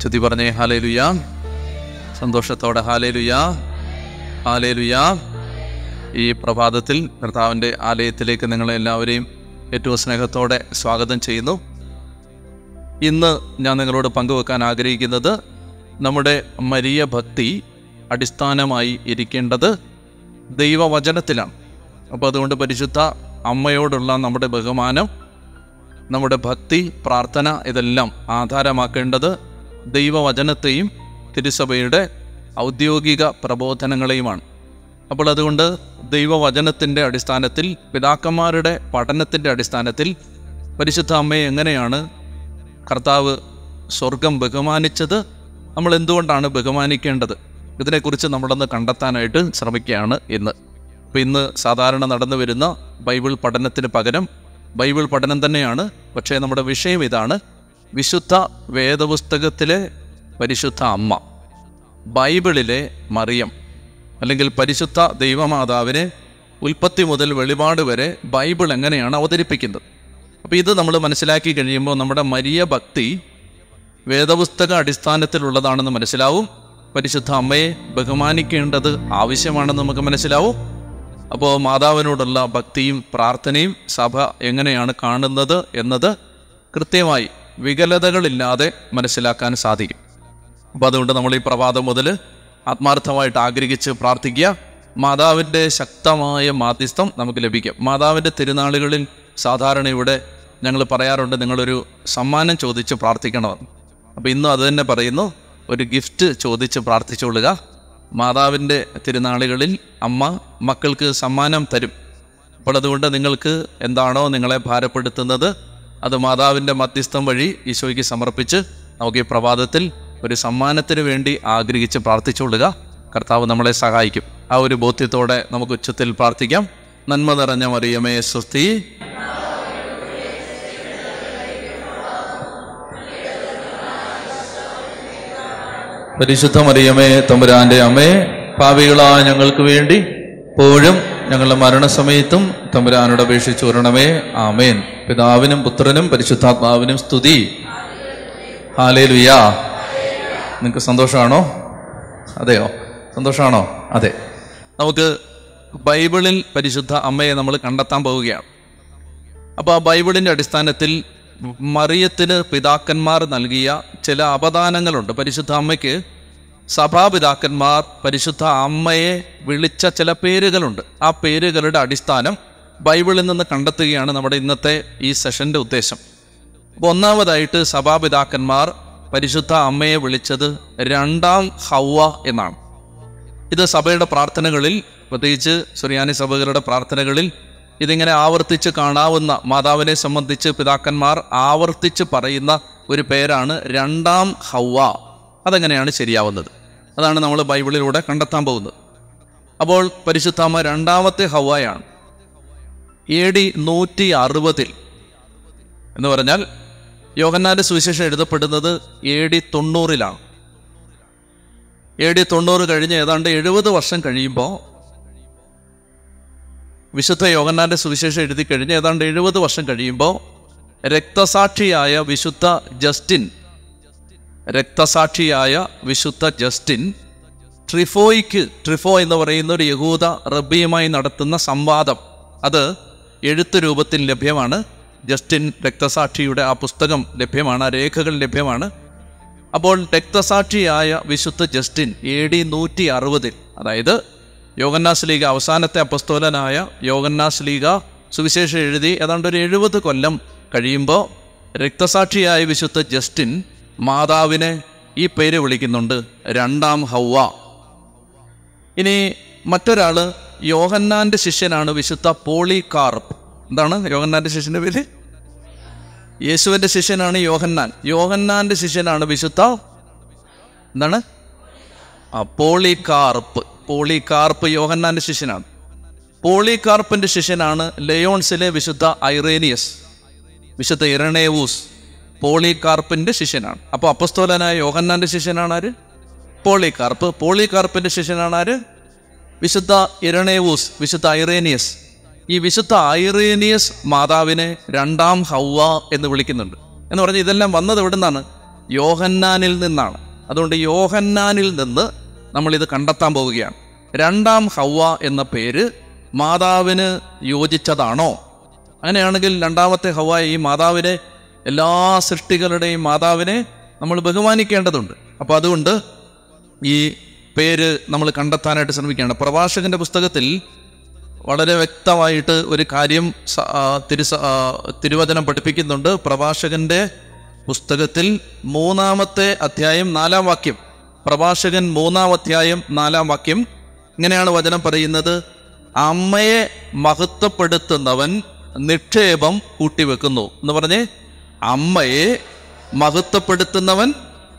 ചെത്തി പറഞ്ഞേ ഹാലേലുയാ സന്തോഷത്തോടെ ഹാലേലുയാ ഹാലേലുയാ ഈ പ്രഭാതത്തിൽ കർത്താവിൻ്റെ ആലയത്തിലേക്ക് നിങ്ങളെ എല്ലാവരെയും ഏറ്റവും സ്നേഹത്തോടെ സ്വാഗതം ചെയ്യുന്നു ഇന്ന് ഞാൻ നിങ്ങളോട് പങ്കുവെക്കാൻ ആഗ്രഹിക്കുന്നത് നമ്മുടെ മരിയ ഭക്തി അടിസ്ഥാനമായി ഇരിക്കേണ്ടത് ദൈവവചനത്തിലാണ് അപ്പോൾ അതുകൊണ്ട് പരിശുദ്ധ അമ്മയോടുള്ള നമ്മുടെ ബഹുമാനം നമ്മുടെ ഭക്തി പ്രാർത്ഥന ഇതെല്ലാം ആധാരമാക്കേണ്ടത് ദൈവവചനത്തെയും തിരുസഭയുടെ ഔദ്യോഗിക പ്രബോധനങ്ങളെയുമാണ് അപ്പോൾ അതുകൊണ്ട് ദൈവവചനത്തിൻ്റെ അടിസ്ഥാനത്തിൽ പിതാക്കന്മാരുടെ പഠനത്തിൻ്റെ അടിസ്ഥാനത്തിൽ പരിശുദ്ധ അമ്മയെ എങ്ങനെയാണ് കർത്താവ് സ്വർഗം ബഹുമാനിച്ചത് നമ്മൾ എന്തുകൊണ്ടാണ് ബഹുമാനിക്കേണ്ടത് ഇതിനെക്കുറിച്ച് നമ്മളൊന്ന് കണ്ടെത്താനായിട്ട് ശ്രമിക്കുകയാണ് ഇന്ന് അപ്പോൾ ഇന്ന് സാധാരണ നടന്നു വരുന്ന ബൈബിൾ പഠനത്തിന് പകരം ബൈബിൾ പഠനം തന്നെയാണ് പക്ഷേ നമ്മുടെ വിഷയം ഇതാണ് വിശുദ്ധ വേദപുസ്തകത്തിലെ പരിശുദ്ധ അമ്മ ബൈബിളിലെ മറിയം അല്ലെങ്കിൽ പരിശുദ്ധ ദൈവമാതാവിനെ ഉൽപ്പത്തി മുതൽ വെളിപാട് വരെ ബൈബിൾ എങ്ങനെയാണ് അവതരിപ്പിക്കുന്നത് അപ്പോൾ ഇത് നമ്മൾ മനസ്സിലാക്കി കഴിയുമ്പോൾ നമ്മുടെ മരിയ ഭക്തി വേദപുസ്തക അടിസ്ഥാനത്തിലുള്ളതാണെന്ന് മനസ്സിലാവും പരിശുദ്ധ അമ്മയെ ബഹുമാനിക്കേണ്ടത് ആവശ്യമാണെന്ന് നമുക്ക് മനസ്സിലാവും അപ്പോൾ മാതാവിനോടുള്ള ഭക്തിയും പ്രാർത്ഥനയും സഭ എങ്ങനെയാണ് കാണുന്നത് എന്നത് കൃത്യമായി വികലതകളില്ലാതെ മനസ്സിലാക്കാൻ സാധിക്കും അപ്പോൾ അതുകൊണ്ട് നമ്മൾ ഈ പ്രഭാതം മുതൽ ആത്മാർത്ഥമായിട്ട് ആഗ്രഹിച്ച് പ്രാർത്ഥിക്കുക മാതാവിൻ്റെ ശക്തമായ മാധ്യസ്ഥം നമുക്ക് ലഭിക്കും മാതാവിൻ്റെ തിരുനാളുകളിൽ സാധാരണ ഇവിടെ ഞങ്ങൾ പറയാറുണ്ട് നിങ്ങളൊരു സമ്മാനം ചോദിച്ച് പ്രാർത്ഥിക്കണമെന്ന് അപ്പോൾ ഇന്നും അത് തന്നെ പറയുന്നു ഒരു ഗിഫ്റ്റ് ചോദിച്ച് പ്രാർത്ഥിച്ചുകൊള്ളുക മാതാവിൻ്റെ തിരുനാളുകളിൽ അമ്മ മക്കൾക്ക് സമ്മാനം തരും അപ്പോൾ അതുകൊണ്ട് നിങ്ങൾക്ക് എന്താണോ നിങ്ങളെ ഭാരപ്പെടുത്തുന്നത് അത് മാതാവിൻ്റെ മധ്യസ്ഥം വഴി ഈശോയ്ക്ക് സമർപ്പിച്ച് നമുക്ക് ഈ പ്രഭാതത്തിൽ ഒരു സമ്മാനത്തിന് വേണ്ടി ആഗ്രഹിച്ച് പ്രാർത്ഥിച്ചുകൊള്ളുക കർത്താവ് നമ്മളെ സഹായിക്കും ആ ഒരു ബോധ്യത്തോടെ നമുക്ക് ഉച്ചത്തിൽ പ്രാർത്ഥിക്കാം നന്മ നിറഞ്ഞ മറിയമേ സ്വസ്തി പരിശുദ്ധ മറിയമേ തമ്പുരാന്റെ അമ്മേ പാവികളായ ഞങ്ങൾക്ക് വേണ്ടി എപ്പോഴും ഞങ്ങളുടെ മരണസമയത്തും തമ്പുരാനോട് അപേക്ഷിച്ചു വരണമേ ആമേൻ പിതാവിനും പുത്രനും പരിശുദ്ധാത്മാവിനും സ്തുതി ഹാലേ ലുയാ നിങ്ങൾക്ക് സന്തോഷമാണോ അതെയോ സന്തോഷമാണോ അതെ നമുക്ക് ബൈബിളിൽ പരിശുദ്ധ അമ്മയെ നമ്മൾ കണ്ടെത്താൻ പോവുകയാണ് അപ്പോൾ ആ ബൈബിളിൻ്റെ അടിസ്ഥാനത്തിൽ മറിയത്തിന് പിതാക്കന്മാർ നൽകിയ ചില അപദാനങ്ങളുണ്ട് പരിശുദ്ധ അമ്മയ്ക്ക് സഭാപിതാക്കന്മാർ പരിശുദ്ധ അമ്മയെ വിളിച്ച ചില പേരുകളുണ്ട് ആ പേരുകളുടെ അടിസ്ഥാനം ബൈബിളിൽ നിന്ന് കണ്ടെത്തുകയാണ് നമ്മുടെ ഇന്നത്തെ ഈ സെഷൻ്റെ ഉദ്ദേശം അപ്പോൾ ഒന്നാമതായിട്ട് സഭാപിതാക്കന്മാർ പരിശുദ്ധ അമ്മയെ വിളിച്ചത് രണ്ടാം ഹൗവ എന്നാണ് ഇത് സഭയുടെ പ്രാർത്ഥനകളിൽ പ്രത്യേകിച്ച് സുറിയാനി സഭകളുടെ പ്രാർത്ഥനകളിൽ ഇതിങ്ങനെ ആവർത്തിച്ച് കാണാവുന്ന മാതാവിനെ സംബന്ധിച്ച് പിതാക്കന്മാർ ആവർത്തിച്ച് പറയുന്ന ഒരു പേരാണ് രണ്ടാം ഹൗവ അതെങ്ങനെയാണ് ശരിയാവുന്നത് അതാണ് നമ്മൾ ബൈബിളിലൂടെ കണ്ടെത്താൻ പോകുന്നത് അപ്പോൾ പരിശുദ്ധാമ്മ രണ്ടാമത്തെ ഹൗവയാണ് എ ഡി നൂറ്റി അറുപതിൽ എന്ന് പറഞ്ഞാൽ യോഹന്നാന്റെ സുവിശേഷം എഴുതപ്പെടുന്നത് എ ഡി തൊണ്ണൂറിലാണ് എ ഡി തൊണ്ണൂറ് കഴിഞ്ഞ് ഏതാണ്ട് എഴുപത് വർഷം കഴിയുമ്പോൾ വിശുദ്ധ യോഹന്നാന്റെ സുവിശേഷം എഴുതി കഴിഞ്ഞ് ഏതാണ്ട് എഴുപത് വർഷം കഴിയുമ്പോൾ രക്തസാക്ഷിയായ വിശുദ്ധ ജസ്റ്റിൻ രക്തസാക്ഷിയായ വിശുദ്ധ ജസ്റ്റിൻ ട്രിഫോയ്ക്ക് ട്രിഫോ എന്ന് പറയുന്ന ഒരു യഹൂദ റബ്ബിയുമായി നടത്തുന്ന സംവാദം അത് എഴുത്ത് രൂപത്തിൽ ലഭ്യമാണ് ജസ്റ്റിൻ രക്തസാക്ഷിയുടെ ആ പുസ്തകം ലഭ്യമാണ് ആ രേഖകൾ ലഭ്യമാണ് അപ്പോൾ രക്തസാക്ഷിയായ വിശുദ്ധ ജസ്റ്റിൻ എ ഡി നൂറ്റി അറുപതിൽ അതായത് യോഗന്നാസ് ലീഗ അവസാനത്തെ അപ്പസ്തോലനായ യോഗന്നാസ് ലീഗ സുവിശേഷം എഴുതി ഏതാണ്ട് ഒരു എഴുപത് കൊല്ലം കഴിയുമ്പോൾ രക്തസാക്ഷിയായ വിശുദ്ധ ജസ്റ്റിൻ മാതാവിനെ ഈ പേര് വിളിക്കുന്നുണ്ട് രണ്ടാം ഹൗവ ഇനി മറ്റൊരാള് യോഹന്നാന്റെ ശിഷ്യനാണ് വിശുദ്ധ പോളികാർപ്പ് എന്താണ് യോഹന്നാന്റെ ശിഷ്യന്റെ പേര് യേശുവിന്റെ ശിഷ്യനാണ് യോഹന്നാൻ യോഹന്നാന്റെ ശിഷ്യനാണ് വിശുദ്ധ എന്താണ് ആ പോളികാർപ്പ് പോളികാർപ്പ് യോഹന്നാന്റെ ശിഷ്യനാണ് പോളികാർപ്പിന്റെ ശിഷ്യനാണ് ലയോൺസിലെ വിശുദ്ധ ഐറേനിയസ് വിശുദ്ധ ഇരണേവൂസ് പോളികാർപ്പിന്റെ ശിഷ്യനാണ് അപ്പോൾ അപ്പസ്തോലനായ യോഹന്നാന്റെ ശിഷ്യനാണ് ആര് പോളികാർപ്പ് പോളികാർപ്പിന്റെ ശിഷ്യനാണ് ആര് വിശുദ്ധ ഇരണേവൂസ് വിശുദ്ധ ഐറേനിയസ് ഈ വിശുദ്ധ ഐറേനിയസ് മാതാവിനെ രണ്ടാം ഹൗവ എന്ന് വിളിക്കുന്നുണ്ട് എന്ന് പറഞ്ഞാൽ ഇതെല്ലാം വന്നത് എവിടെ നിന്നാണ് യോഹന്നാനിൽ നിന്നാണ് അതുകൊണ്ട് യോഹന്നാനിൽ നിന്ന് നമ്മളിത് കണ്ടെത്താൻ പോവുകയാണ് രണ്ടാം ഹൗവ എന്ന പേര് മാതാവിന് യോജിച്ചതാണോ അങ്ങനെയാണെങ്കിൽ രണ്ടാമത്തെ ഹൗവ ഈ മാതാവിനെ എല്ലാ സൃഷ്ടികളുടെയും മാതാവിനെ നമ്മൾ ബഹുമാനിക്കേണ്ടതുണ്ട് അപ്പോൾ അതുകൊണ്ട് ഈ പേര് നമ്മൾ കണ്ടെത്താനായിട്ട് ശ്രമിക്കുകയാണ് പ്രഭാഷകന്റെ പുസ്തകത്തിൽ വളരെ വ്യക്തമായിട്ട് ഒരു കാര്യം സ- ആ, തിരുസ ആ, തിരുവചനം പഠിപ്പിക്കുന്നുണ്ട് പ്രഭാഷകന്റെ പുസ്തകത്തിൽ മൂന്നാമത്തെ അധ്യായം നാലാം വാക്യം പ്രഭാഷകൻ മൂന്നാം അധ്യായം നാലാം വാക്യം ഇങ്ങനെയാണ് വചനം പറയുന്നത് അമ്മയെ മഹത്വപ്പെടുത്തുന്നവൻ നിക്ഷേപം കൂട്ടിവെക്കുന്നു എന്ന് പറഞ്ഞേ അമ്മയെ മഹത്വപ്പെടുത്തുന്നവൻ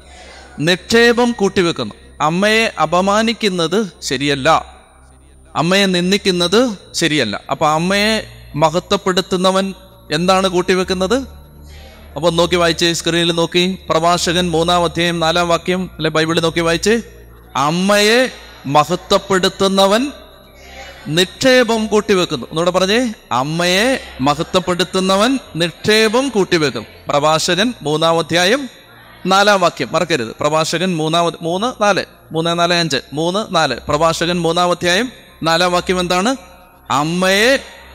നിക്ഷേപം കൂട്ടിവെക്കുന്നു അമ്മയെ അപമാനിക്കുന്നത് ശരിയല്ല അമ്മയെ നിന്ദിക്കുന്നത് ശരിയല്ല അപ്പൊ അമ്മയെ മഹത്വപ്പെടുത്തുന്നവൻ എന്താണ് കൂട്ടിവെക്കുന്നത് അപ്പൊ നോക്കി വായിച്ച് സ്ക്രീനിൽ നോക്കി പ്രഭാഷകൻ മൂന്നാം അധ്യായം നാലാം വാക്യം അല്ലെ ബൈബിളിൽ നോക്കി വായിച്ച് അമ്മയെ മഹത്വപ്പെടുത്തുന്നവൻ നിക്ഷേപം കൂട്ടിവെക്കുന്നു ഒന്നുകൂടെ പറഞ്ഞേ അമ്മയെ മഹത്വപ്പെടുത്തുന്നവൻ നിക്ഷേപം കൂട്ടിവെക്കും പ്രഭാഷകൻ മൂന്നാം അധ്യായം നാലാം വാക്യം മറക്കരുത് പ്രഭാഷകൻ മൂന്നാം മൂന്ന് നാല് മൂന്ന് നാല് അഞ്ച് മൂന്ന് നാല് പ്രഭാഷകൻ മൂന്നാം അധ്യായം നാലാം വാക്യം എന്താണ് അമ്മയെ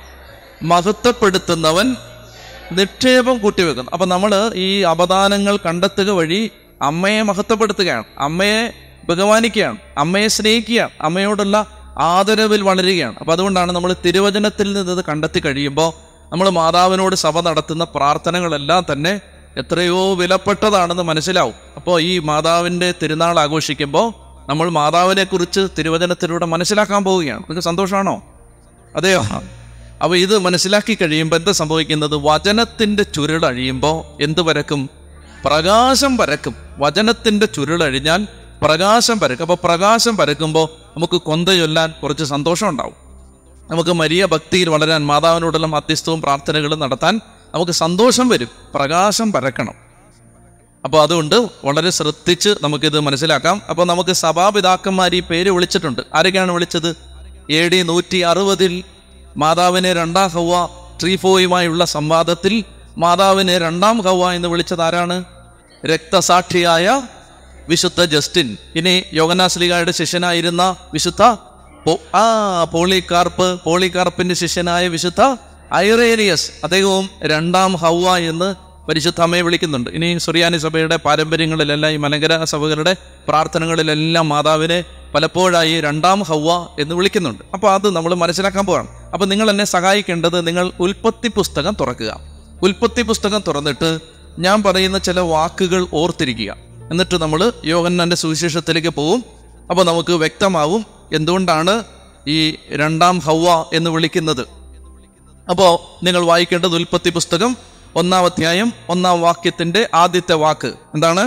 മഹത്വപ്പെടുത്തുന്നവൻ നിക്ഷേപം കൂട്ടിവെക്കുന്നു അപ്പൊ നമ്മൾ ഈ അപദാനങ്ങൾ കണ്ടെത്തുക വഴി അമ്മയെ മഹത്വപ്പെടുത്തുകയാണ് അമ്മയെ ബഹുമാനിക്കുകയാണ് അമ്മയെ സ്നേഹിക്കുകയാണ് അമ്മയോടുള്ള ആദരവിൽ വളരുകയാണ് അപ്പൊ അതുകൊണ്ടാണ് നമ്മൾ തിരുവചനത്തിൽ നിന്ന് ഇത് കണ്ടെത്തി കഴിയുമ്പോൾ നമ്മൾ മാതാവിനോട് സഭ നടത്തുന്ന പ്രാർത്ഥനകളെല്ലാം തന്നെ എത്രയോ വിലപ്പെട്ടതാണെന്ന് മനസ്സിലാവും അപ്പോൾ ഈ മാതാവിൻ്റെ തിരുനാൾ ആഘോഷിക്കുമ്പോൾ നമ്മൾ മാതാവിനെ കുറിച്ച് തിരുവചനത്തിലൂടെ മനസ്സിലാക്കാൻ പോവുകയാണ് നിങ്ങൾക്ക് സന്തോഷമാണോ അതെയോ അപ്പോൾ ഇത് മനസ്സിലാക്കി കഴിയുമ്പോൾ എന്താ സംഭവിക്കുന്നത് വചനത്തിൻ്റെ ചുരുളഴിയുമ്പോൾ എന്ത് പരക്കും പ്രകാശം പരക്കും വചനത്തിൻ്റെ ചുരുളഴിഞ്ഞാൽ പ്രകാശം പരക്കും അപ്പോൾ പ്രകാശം പരക്കുമ്പോൾ നമുക്ക് കൊന്ത ചൊല്ലാൻ കുറച്ച് സന്തോഷം ഉണ്ടാവും നമുക്ക് മരിയ ഭക്തിയിൽ വളരാൻ മാതാവിനോടുള്ള മധ്യസ്ഥവും പ്രാർത്ഥനകളും നടത്താൻ നമുക്ക് സന്തോഷം വരും പ്രകാശം പരക്കണം അപ്പോൾ അതുകൊണ്ട് വളരെ ശ്രദ്ധിച്ച് നമുക്കിത് മനസ്സിലാക്കാം അപ്പോൾ നമുക്ക് സഭാപിതാക്കന്മാർ ഈ പേര് വിളിച്ചിട്ടുണ്ട് ആരൊക്കെയാണ് വിളിച്ചത് എ ഡി നൂറ്റി അറുപതിൽ മാതാവിനെ രണ്ടാം ഹൗവ ട്രീഫോയുമായുള്ള സംവാദത്തിൽ മാതാവിനെ രണ്ടാം ഹൗവ എന്ന് വിളിച്ചത് ആരാണ് രക്തസാക്ഷിയായ വിശുദ്ധ ജസ്റ്റിൻ ഇനി യോഗനാശ്ലികായുടെ ശിഷ്യനായിരുന്ന വിശുദ്ധ പോ- ആ പോളികാർപ്പ് പോളികാർപ്പിന്റെ ശിഷ്യനായ വിശുദ്ധ ഐറേനിയസ് അദ്ദേഹവും രണ്ടാം ഹൗവ എന്ന് പരിശുദ്ധ അമ്മയെ വിളിക്കുന്നുണ്ട് ഇനി സുറിയാനി സഭയുടെ പാരമ്പര്യങ്ങളിലെല്ലാം ഈ മലങ്കര സഭകളുടെ പ്രാർത്ഥനകളിലെല്ലാം മാതാവിനെ പലപ്പോഴായി രണ്ടാം ഹൗവ എന്ന് വിളിക്കുന്നുണ്ട് അപ്പോൾ അത് നമ്മൾ മനസ്സിലാക്കാൻ പോവാണ് അപ്പോൾ നിങ്ങൾ എന്നെ സഹായിക്കേണ്ടത് നിങ്ങൾ ഉൽപ്പത്തി പുസ്തകം തുറക്കുക ഉൽപ്പത്തി പുസ്തകം തുറന്നിട്ട് ഞാൻ പറയുന്ന ചില വാക്കുകൾ ഓർത്തിരിക്കുക എന്നിട്ട് നമ്മൾ യോഹന്നാന്റെ സുവിശേഷത്തിലേക്ക് പോവും അപ്പോൾ നമുക്ക് വ്യക്തമാവും എന്തുകൊണ്ടാണ് ഈ രണ്ടാം ഹൗവ എന്ന് വിളിക്കുന്നത് അപ്പോൾ നിങ്ങൾ വായിക്കേണ്ടത് ഉൽപ്പത്തി പുസ്തകം ഒന്നാം അധ്യായം ഒന്നാം വാക്യത്തിന്റെ ആദ്യത്തെ വാക്ക് എന്താണ്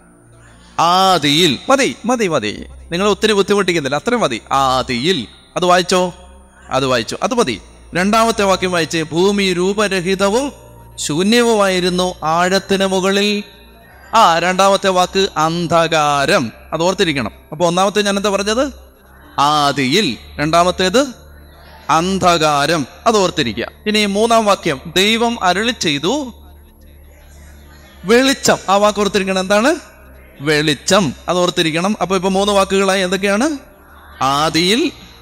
ആദിയിൽ മതി മതി മതി നിങ്ങൾ ഒത്തിരി ബുദ്ധിമുട്ടിക്കുന്നില്ല അത്ര മതി ആദിയിൽ അത് വായിച്ചോ അത് വായിച്ചു അത് മതി രണ്ടാമത്തെ വാക്യം വായിച്ച് ഭൂമി രൂപരഹിതവും ശൂന്യവുമായിരുന്നു ആഴത്തിന് മുകളിൽ ആ രണ്ടാമത്തെ വാക്ക് അന്ധകാരം അത് ഓർത്തിരിക്കണം അപ്പൊ ഒന്നാമത്തെ ഞാൻ എന്താ പറഞ്ഞത് ആദിയിൽ രണ്ടാമത്തേത് അന്ധകാരം അത് ഓർത്തിരിക്കുക ഇനി മൂന്നാം വാക്യം ദൈവം അരുളി ചെയ്തു വെളിച്ചം ആ വാക്ക് ഓർത്തിരിക്കണം എന്താണ് വെളിച്ചം അത് ഓർത്തിരിക്കണം അപ്പൊ ഇപ്പൊ മൂന്ന് വാക്കുകളായി എന്തൊക്കെയാണ് ആദിയിൽ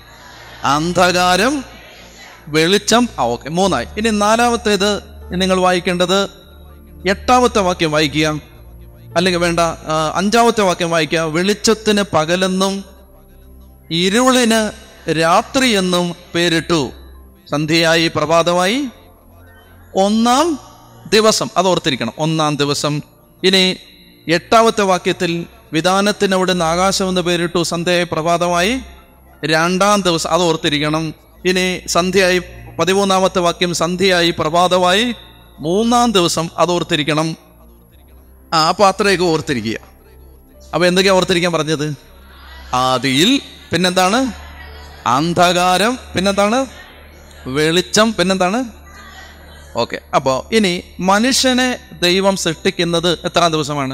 അന്ധകാരം വെളിച്ചം ആ ഓക്കെ മൂന്നായി ഇനി നാലാമത്തേത് നിങ്ങൾ വായിക്കേണ്ടത് എട്ടാമത്തെ വാക്യം വായിക്കുക അല്ലെങ്കിൽ വേണ്ട ആ, അഞ്ചാമത്തെ വാക്യം വായിക്കുക വെളിച്ചത്തിന് പകലെന്നും ഇരുളിന് രാത്രിയെന്നും പേരിട്ടു സന്ധ്യയായി പ്രഭാതമായി ഒന്നാം ദിവസം അത് ഓർത്തിരിക്കണം ഒന്നാം ദിവസം ഇനി എട്ടാമത്തെ വാക്യത്തിൽ വിധാനത്തിന് അവിടുന്ന് ആകാശം എന്ന് പേരിട്ടു സന്ധ്യയായി പ്രഭാതമായി രണ്ടാം ദിവസം അത് ഓർത്തിരിക്കണം ഇനി സന്ധ്യയായി പതിമൂന്നാമത്തെ വാക്യം സന്ധ്യയായി പ്രഭാതമായി മൂന്നാം ദിവസം അത് ഓർത്തിരിക്കണം ആ അപ്പൊ അത്രയൊക്കെ ഓർത്തിരിക്കുക അപ്പൊ എന്തൊക്കെയാ ഓർത്തിരിക്കാൻ പറഞ്ഞത് ആദിയിൽ പിന്നെന്താണ് അന്ധകാരം പിന്നെന്താണ് വെളിച്ചം പിന്നെന്താണ് ഓക്കെ അപ്പോൾ ഇനി മനുഷ്യനെ ദൈവം സൃഷ്ടിക്കുന്നത് എത്രാം ദിവസമാണ്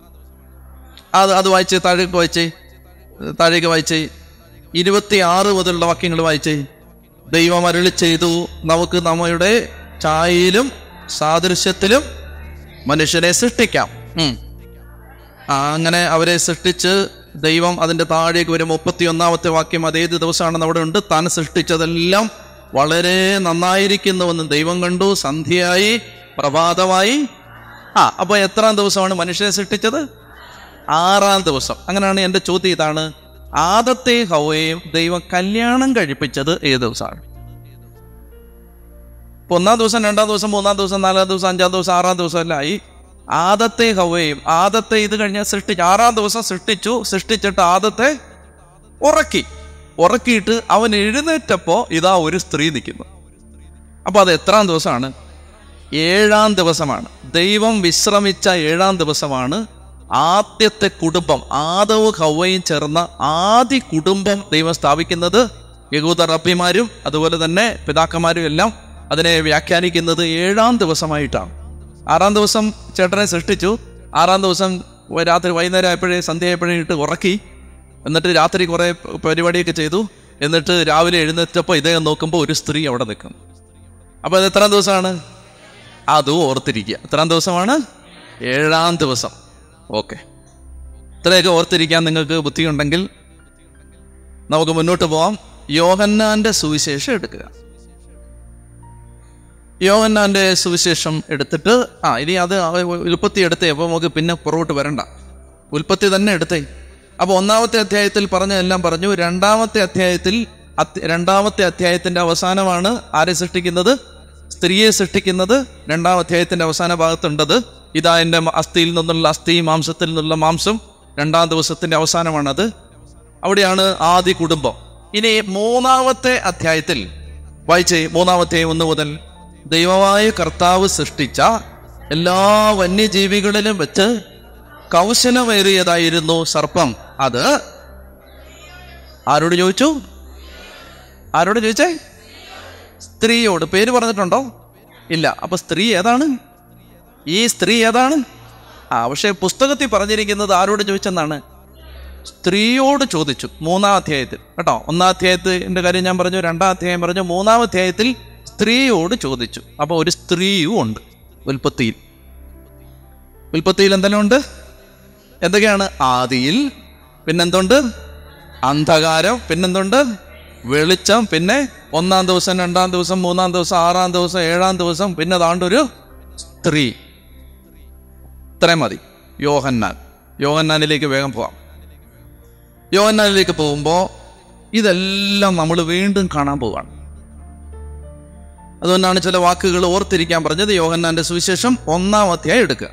അത് അത് വായിച്ച് താഴേക്ക് വായിച്ചേ താഴേക്ക് വായിച്ചേ ഇരുപത്തി ആറ് മുതലുള്ള വാക്യങ്ങൾ വായിച്ചേ ദൈവം അരുളി ചെയ്തു നമുക്ക് നമ്മുടെ ഛായയിലും സാദൃശ്യത്തിലും മനുഷ്യനെ സൃഷ്ടിക്കാം ഉം. ആ, അങ്ങനെ അവരെ സൃഷ്ടിച്ച് ദൈവം അതിൻ്റെ താഴേക്ക് വരും മുപ്പത്തി ഒന്നാമത്തെ വാക്യം അതേത് ദിവസമാണെന്ന് അവിടെ ഉണ്ട് താൻ സൃഷ്ടിച്ചതെല്ലാം വളരെ നന്നായിരിക്കുന്നുവെന്ന് ദൈവം കണ്ടു സന്ധ്യയായി പ്രഭാതമായി ആ അപ്പോൾ എത്രാം ദിവസമാണ് മനുഷ്യരെ സൃഷ്ടിച്ചത് ആറാം ദിവസം അങ്ങനെയാണ് എൻ്റെ ചോദ്യം ഇതാണ് ആദത്തെ ഹവയെയും ദൈവം കല്യാണം കഴിപ്പിച്ചത് ഏത് ദിവസമാണ് ഇപ്പൊ ഒന്നാം ദിവസം രണ്ടാം ദിവസം മൂന്നാം ദിവസം നാലാം ദിവസം അഞ്ചാം ദിവസം ആറാം ദിവസം എല്ലാം ആയി ആദത്തെ ഹവയും ആദത്തെ ഇത് കഴിഞ്ഞാൽ സൃഷ്ടിച്ചു ആറാം ദിവസം സൃഷ്ടിച്ചു സൃഷ്ടിച്ചിട്ട് ആദത്തെ ഉറക്കി ഉറക്കിയിട്ട് അവൻ എഴുന്നേറ്റപ്പോ ഇതാ ഒരു സ്ത്രീ നിൽക്കുന്നു അപ്പൊ അത് എത്രാം ദിവസമാണ് ഏഴാം ദിവസമാണ് ദൈവം വിശ്രമിച്ച ഏഴാം ദിവസമാണ് ആദ്യത്തെ കുടുംബം ആദവ് ഹവയും ചേർന്ന ആദ്യ കുടുംബം ദൈവം സ്ഥാപിക്കുന്നത് യഹൂദ റബ്ബിമാരും അതുപോലെ തന്നെ പിതാക്കന്മാരും എല്ലാം അതിനെ വ്യാഖ്യാനിക്കുന്നത് ഏഴാം ദിവസമായിട്ടാണ് ആറാം ദിവസം ചേട്ടനെ സൃഷ്ടിച്ചു ആറാം ദിവസം രാത്രി വൈകുന്നേരം ആയപ്പോഴേ സന്ധ്യയായപ്പോഴേ ഇട്ട് ഉറക്കി എന്നിട്ട് രാത്രി കുറേ പരിപാടിയൊക്കെ ചെയ്തു എന്നിട്ട് രാവിലെ എഴുന്നേറ്റപ്പോൾ ഇദ്ദേഹം നോക്കുമ്പോൾ ഒരു സ്ത്രീ അവിടെ നിൽക്കും അപ്പോൾ അത് എത്രാം ദിവസമാണ് അതും ഓർത്തിരിക്കുക എത്രാം ദിവസമാണ് ഏഴാം ദിവസം ഓക്കെ ഇത്രയൊക്കെ ഓർത്തിരിക്കാൻ നിങ്ങൾക്ക് ബുദ്ധിയുണ്ടെങ്കിൽ നമുക്ക് മുന്നോട്ട് പോവാം യോഹന്നാന്റെ സുവിശേഷം എടുക്കുക യോഹന്നാന്റെ സുവിശേഷം എടുത്തിട്ട് ആ ഇനി അത് ഉൽപ്പത്തി എടുത്തേ അപ്പോൾ നമുക്ക് പിന്നെ പുറകോട്ട് വരണ്ട ഉൽപ്പത്തി തന്നെ എടുത്തേ അപ്പോൾ ഒന്നാമത്തെ അധ്യായത്തിൽ പറഞ്ഞതെല്ലാം പറഞ്ഞു രണ്ടാമത്തെ അധ്യായത്തിൽ അത്യ- രണ്ടാമത്തെ അധ്യായത്തിന്റെ അവസാനമാണ് ആരെ സൃഷ്ടിക്കുന്നത് സ്ത്രീയെ സൃഷ്ടിക്കുന്നത് രണ്ടാം അധ്യായത്തിന്റെ അവസാന ഭാഗത്തുണ്ടത് ഇതാ എൻ്റെ അസ്ഥിയിൽ നിന്നുള്ള അസ്ഥി മാംസത്തിൽ നിന്നുള്ള മാംസം രണ്ടാം ദിവസത്തിന്റെ അവസാനമാണത് അവിടെയാണ് ആദ്യ കുടുംബം ഇനി മൂന്നാമത്തെ അധ്യായത്തിൽ വായിച്ചേ മൂന്നാമത്തെ ഒന്ന് മുതൽ ദൈവമായ കർത്താവ് സൃഷ്ടിച്ച എല്ലാ വന്യജീവികളിലും വെച്ച് കൗശലമേറിയതായിരുന്നു സർപ്പം അത് ആരോട് ചോദിച്ചു ആരോട് ചോദിച്ചേ സ്ത്രീയോട് പേര് പറഞ്ഞിട്ടുണ്ടോ ഇല്ല അപ്പൊ സ്ത്രീ ഏതാണ് ഈ സ്ത്രീ ഏതാണ് ആ പക്ഷേ പുസ്തകത്തിൽ പറഞ്ഞിരിക്കുന്നത് ആരോട് ചോദിച്ചെന്നാണ് സ്ത്രീയോട് ചോദിച്ചു മൂന്നാം അധ്യായത്തിൽ കേട്ടോ ഒന്നാം അധ്യായത്തിന്റെ കാര്യം ഞാൻ പറഞ്ഞു രണ്ടാം അധ്യായം പറഞ്ഞു മൂന്നാം അധ്യായത്തിൽ സ്ത്രീയോട് ചോദിച്ചു അപ്പോൾ ഒരു സ്ത്രീയും ഉണ്ട് ഉൽപ്പത്തിയിൽ ഉൽപ്പത്തിയിൽ എന്തെല്ലാം ഉണ്ട് എന്തൊക്കെയാണ് ആദിയിൽ പിന്നെന്തുണ്ട് അന്ധകാരം പിന്നെന്തുണ്ട് വെളിച്ചം പിന്നെ ഒന്നാം ദിവസം രണ്ടാം ദിവസം മൂന്നാം ദിവസം ആറാം ദിവസം ഏഴാം ദിവസം പിന്നെ താണ്ടൊരു സ്ത്രീ ഇത്രയും മതി യോഹന്നാൻ യോഹന്നാനിലേക്ക് വേഗം പോവാം യോഹന്നാനിലേക്ക് പോകുമ്പോൾ ഇതെല്ലാം നമ്മൾ വീണ്ടും കാണാൻ പോവാണ് അതുകൊണ്ടാണ് ചില വാക്കുകൾ ഓർത്തിരിക്കാൻ പറഞ്ഞത് യോഹന്നാന്റെ സുവിശേഷം ഒന്നാം അധ്യായം എടുക്കുക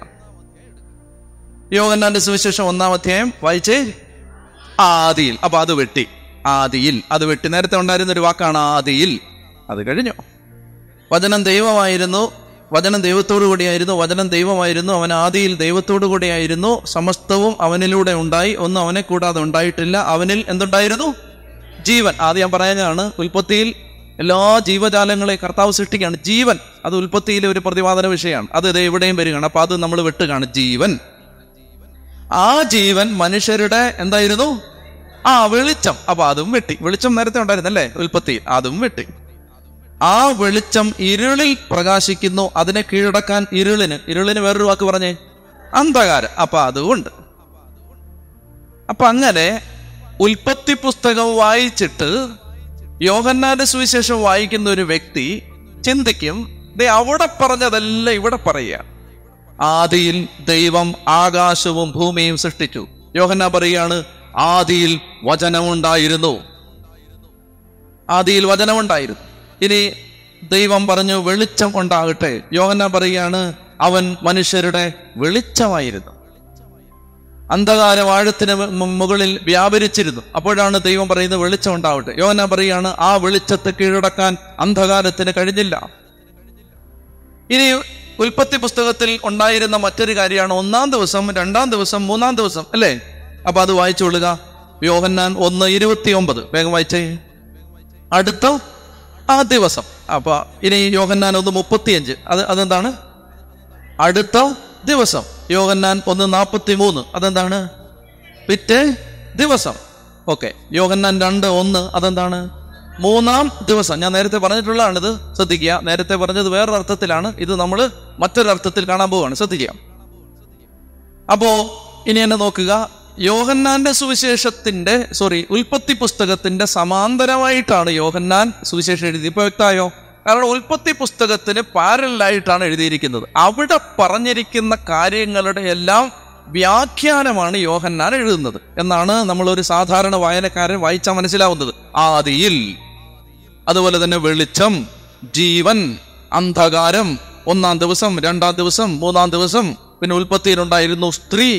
യോഹന്നാന്റെ സുവിശേഷം ഒന്നാം അധ്യായം വായിച്ചേ ആദിയിൽ അപ്പൊ അത് വെട്ടി ആദിയിൽ അത് വെട്ടി നേരത്തെ ഉണ്ടായിരുന്ന ഒരു വാക്കാണ് ആദിയിൽ അത് കഴിഞ്ഞു വചനം ദൈവമായിരുന്നു വചനം ദൈവത്തോടു കൂടിയായിരുന്നു വചനം ദൈവമായിരുന്നു അവൻ ആദിയിൽ ദൈവത്തോടു കൂടിയായിരുന്നു സമസ്തവും അവനിലൂടെ ഉണ്ടായി ഒന്നും അവനെ കൂടാതെ ഉണ്ടായിട്ടില്ല അവനിൽ എന്തുണ്ടായിരുന്നു ജീവൻ ആദ്യം ഞാൻ പറയുന്നതാണ് ഉൽപ്പത്തിയിൽ എല്ലാ ജീവജാലങ്ങളെ കർത്താവ് സൃഷ്ടിക്കുകയാണ് ജീവൻ അത് ഉൽപ്പത്തിയിലെ ഒരു പ്രതിപാദന വിഷയമാണ് അത് ഇത് എവിടെയും വരികയാണ് അപ്പൊ അത് നമ്മൾ വെട്ടുകയാണ് ജീവൻ ആ ജീവൻ മനുഷ്യരുടെ എന്തായിരുന്നു ആ വെളിച്ചം അപ്പൊ അതും വെട്ടി വെളിച്ചം നേരത്തെ ഉണ്ടായിരുന്നല്ലേ ഉൽപ്പത്തി അതും വെട്ടി ആ വെളിച്ചം ഇരുളിൽ പ്രകാശിക്കുന്നു അതിനെ കീഴടക്കാൻ ഇരുളിന് ഇരുളിന് വേറൊരു വാക്ക് പറഞ്ഞേ അന്ധകാരം അപ്പൊ അതുകൊണ്ട് അപ്പൊ അങ്ങനെ ഉൽപ്പത്തി പുസ്തകം വായിച്ചിട്ട് യോഹന്നാന്റെ സുവിശേഷം വായിക്കുന്ന ഒരു വ്യക്തി ചിന്തിക്കും ദേ അവിടെ പറഞ്ഞതെല്ലാം ഇവിടെ പറയുക ആദിയിൽ ദൈവം ആകാശവും ഭൂമിയും സൃഷ്ടിച്ചു യോഹന്ന പറയുകയാണ് ആദിയിൽ വചനമുണ്ടായിരുന്നു ആദിയിൽ വചനമുണ്ടായിരുന്നു ഇനി ദൈവം പറഞ്ഞു വെളിച്ചം ഉണ്ടാകട്ടെ യോഹന്ന പറയുകയാണ് അവൻ മനുഷ്യരുടെ വെളിച്ചമായിരുന്നു അന്ധകാരം ആഴത്തിന് മു- മുകളിൽ വ്യാപരിച്ചിരുന്നു അപ്പോഴാണ് ദൈവം പറയുന്നത് വെളിച്ചം ഉണ്ടാവട്ടെ യോഹന പറയുകയാണ് ആ വെളിച്ചത്തെ കീഴടക്കാൻ അന്ധകാരത്തിന് കഴിഞ്ഞില്ല ഇനി ഉൽപ്പത്തി പുസ്തകത്തിൽ ഉണ്ടായിരുന്ന മറ്റൊരു കാര്യമാണ് ഒന്നാം ദിവസം രണ്ടാം ദിവസം മൂന്നാം ദിവസം അല്ലേ അപ്പൊ അത് വായിച്ചുകൊള്ളുക യോഹന്നാൻ ഒന്ന് ഇരുപത്തി ഒമ്പത് വേഗം വായിച്ചേ അടുത്ത ആ ദിവസം അപ്പൊ ഇനി യോഹന്നാൻ ഒന്ന് മുപ്പത്തിയഞ്ച് അത് അതെന്താണ് അടുത്ത ദിവസം യോഹന്നാൻ ഒന്ന് നാൽപ്പത്തി മൂന്ന് അതെന്താണ് പിറ്റേ ദിവസം ഓക്കെ യോഹന്നാൻ രണ്ട് ഒന്ന് അതെന്താണ് മൂന്നാം ദിവസം ഞാൻ നേരത്തെ പറഞ്ഞിട്ടുള്ളതാണിത് ശ്രദ്ധിക്കുക നേരത്തെ പറഞ്ഞത് വേറൊരു അർത്ഥത്തിലാണ് ഇത് നമ്മൾ മറ്റൊരർത്ഥത്തിൽ കാണാൻ പോവുകയാണ് ശ്രദ്ധിക്കുക അപ്പോ ഇനി എന്നെ നോക്കുക യോഹന്നാന്റെ സുവിശേഷത്തിന്റെ സോറി ഉൽപ്പത്തി പുസ്തകത്തിന്റെ സമാന്തരമായിട്ടാണ് യോഹന്നാൻ സുവിശേഷം എഴുതി ഇപ്പൊ വ്യക്തമായോ കാരണം ഉൽപ്പത്തി പുസ്തകത്തിന് പാരലായിട്ടാണ് എഴുതിയിരിക്കുന്നത് അവിടെ പറഞ്ഞിരിക്കുന്ന കാര്യങ്ങളുടെ എല്ലാം വ്യാഖ്യാനമാണ് യോഹന്നാൻ എഴുതുന്നത് എന്നാണ് നമ്മളൊരു സാധാരണ വായനക്കാരൻ വായിച്ചാൽ മനസ്സിലാവുന്നത് ആദിയിൽ അതുപോലെ തന്നെ വെളിച്ചം ജീവൻ അന്ധകാരം ഒന്നാം ദിവസം രണ്ടാം ദിവസം മൂന്നാം ദിവസം പിന്നെ ഉൽപ്പത്തിയിലുണ്ടായിരുന്നു സ്ത്രീ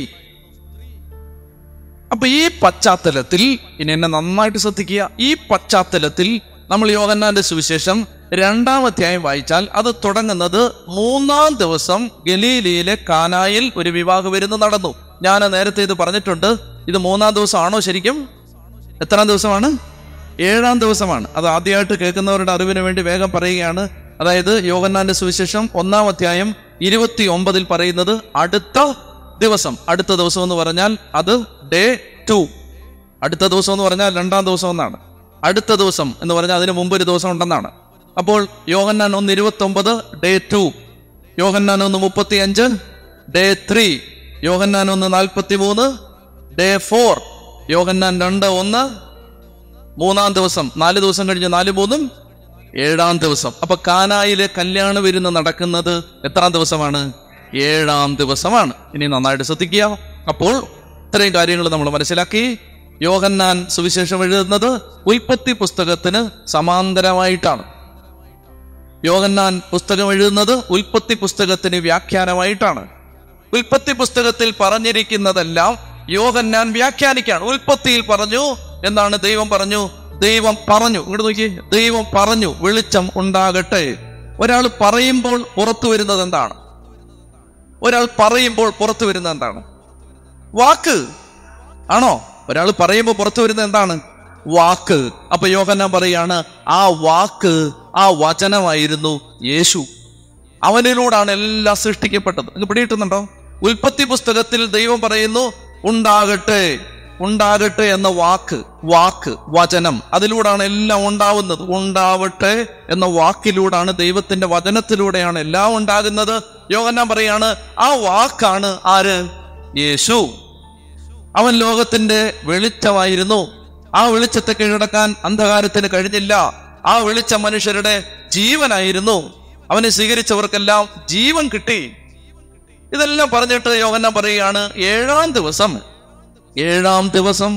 അപ്പൊ ഈ പശ്ചാത്തലത്തിൽ ഇനി എന്നെ നന്നായിട്ട് ശ്രദ്ധിക്കുക ഈ പശ്ചാത്തലത്തിൽ നമ്മൾ യോഹന്നാന്റെ സുവിശേഷം രണ്ടാം അധ്യായം വായിച്ചാൽ അത് തുടങ്ങുന്നത് മൂന്നാം ദിവസം ഗലീലയിലെ കാനായിൽ ഒരു വിവാഹ വിരുന്ന് നടന്നു ഞാൻ നേരത്തെ ഇത് പറഞ്ഞിട്ടുണ്ട് ഇത് മൂന്നാം ദിവസമാണോ ശരിക്കും എത്രാം ദിവസമാണ് ഏഴാം ദിവസമാണ് അത് ആദ്യമായിട്ട് കേൾക്കുന്നവരുടെ അറിവിന് വേണ്ടി വേഗം പറയുകയാണ് അതായത് യോഹന്നാന്റെ സുവിശേഷം ഒന്നാം അധ്യായം ഇരുപത്തി ഒമ്പതിൽ പറയുന്നത് അടുത്ത ദിവസം അടുത്ത ദിവസം എന്ന് പറഞ്ഞാൽ അത് ഡേ ടു അടുത്ത ദിവസം എന്ന് പറഞ്ഞാൽ രണ്ടാം ദിവസം എന്നാണ് അടുത്ത ദിവസം എന്ന് പറഞ്ഞാൽ അതിന് മുമ്പ് ഒരു ദിവസം ഉണ്ടെന്നാണ് അപ്പോൾ യോഹന്നാൻ ഒന്ന് ഇരുപത്തി ഒമ്പത് ഡേ ടു യോഹന്നാൻ ഒന്ന് മുപ്പത്തി അഞ്ച് ഡേ ത്രീ യോഹന്നാൻ ഒന്ന് നാൽപ്പത്തി മൂന്ന് ഡേ ഫോർ യോഹന്നാൻ രണ്ട് ഒന്ന് മൂന്നാം ദിവസം നാല് ദിവസം കഴിഞ്ഞ് നാല് മൂന്നും ഏഴാം ദിവസം അപ്പൊ കാനായിലെ കല്യാണ വിരുന്ന് നടക്കുന്നത് എത്രാം ദിവസമാണ് ഏഴാം ദിവസമാണ് ഇനി നന്നായിട്ട് ശ്രദ്ധിക്കുക അപ്പോൾ ഇത്രയും കാര്യങ്ങൾ നമ്മൾ മനസ്സിലാക്കി യോഹന്നാൻ സുവിശേഷം എഴുതുന്നത് ഉൽപ്പത്തി പുസ്തകത്തിന് സമാന്തരമായിട്ടാണ് യോഹന്നാൻ പുസ്തകം എഴുതുന്നത് ഉൽപ്പത്തി പുസ്തകത്തിന് വ്യാഖ്യാനമായിട്ടാണ് ഉൽപ്പത്തി പുസ്തകത്തിൽ പറഞ്ഞിരിക്കുന്നതെല്ലാം യോഹന്നാൻ വ്യാഖ്യാനിക്കാണ് ഉൽപ്പത്തിയിൽ പറഞ്ഞു എന്താണ് ദൈവം പറഞ്ഞു ദൈവം പറഞ്ഞു ഇങ്ങോട്ട് നോക്കി ദൈവം പറഞ്ഞു വെളിച്ചം ഉണ്ടാകട്ടെ ഒരാൾ പറയുമ്പോൾ പുറത്തു വരുന്നത് എന്താണ് ഒരാൾ പറയുമ്പോൾ പുറത്തു വരുന്നത് എന്താണ് വാക്ക് ആണോ ഒരാൾ പറയുമ്പോൾ പുറത്തു വരുന്നത് എന്താണ് വാക്ക് അപ്പൊ യോഹന്നാൻ പറയാണ് ആ വാക്ക് ആ വചനമായിരുന്നു യേശു അവനിലൂടാണ് എല്ലാം സൃഷ്ടിക്കപ്പെട്ടത് നിങ്ങൾ പിടികിട്ടുന്നുണ്ടോ ഉൽപ്പത്തി പുസ്തകത്തിൽ ദൈവം പറയുന്നു ഉണ്ടാകട്ടെ ഉണ്ടാകട്ടെ എന്ന വാക്ക് വാക്ക് വചനം അതിലൂടാണ് എല്ലാം ഉണ്ടാവുന്നത് ഉണ്ടാവട്ടെ എന്ന വാക്കിലൂടാണ് ദൈവത്തിന്റെ വചനത്തിലൂടെയാണ് എല്ലാം ഉണ്ടാകുന്നത് യോഗന്നാൻ പറയാണ് ആ വാക്കാണ് ആര് യേശു അവൻ ലോകത്തിന്റെ വെളിച്ചമായിരുന്നു ആ വെളിച്ചത്തെ കീഴടക്കാൻ അന്ധകാരത്തിന് കഴിഞ്ഞില്ല ആ വെളിച്ചം മനുഷ്യരുടെ ജീവനായിരുന്നു അവനെ സ്വീകരിച്ചവർക്കെല്ലാം ജീവൻ കിട്ടി ഇതെല്ലാം പറഞ്ഞിട്ട് യോഗന്നാൻ പറയുകയാണ് ഏഴാം ദിവസം ഏഴാം ദിവസം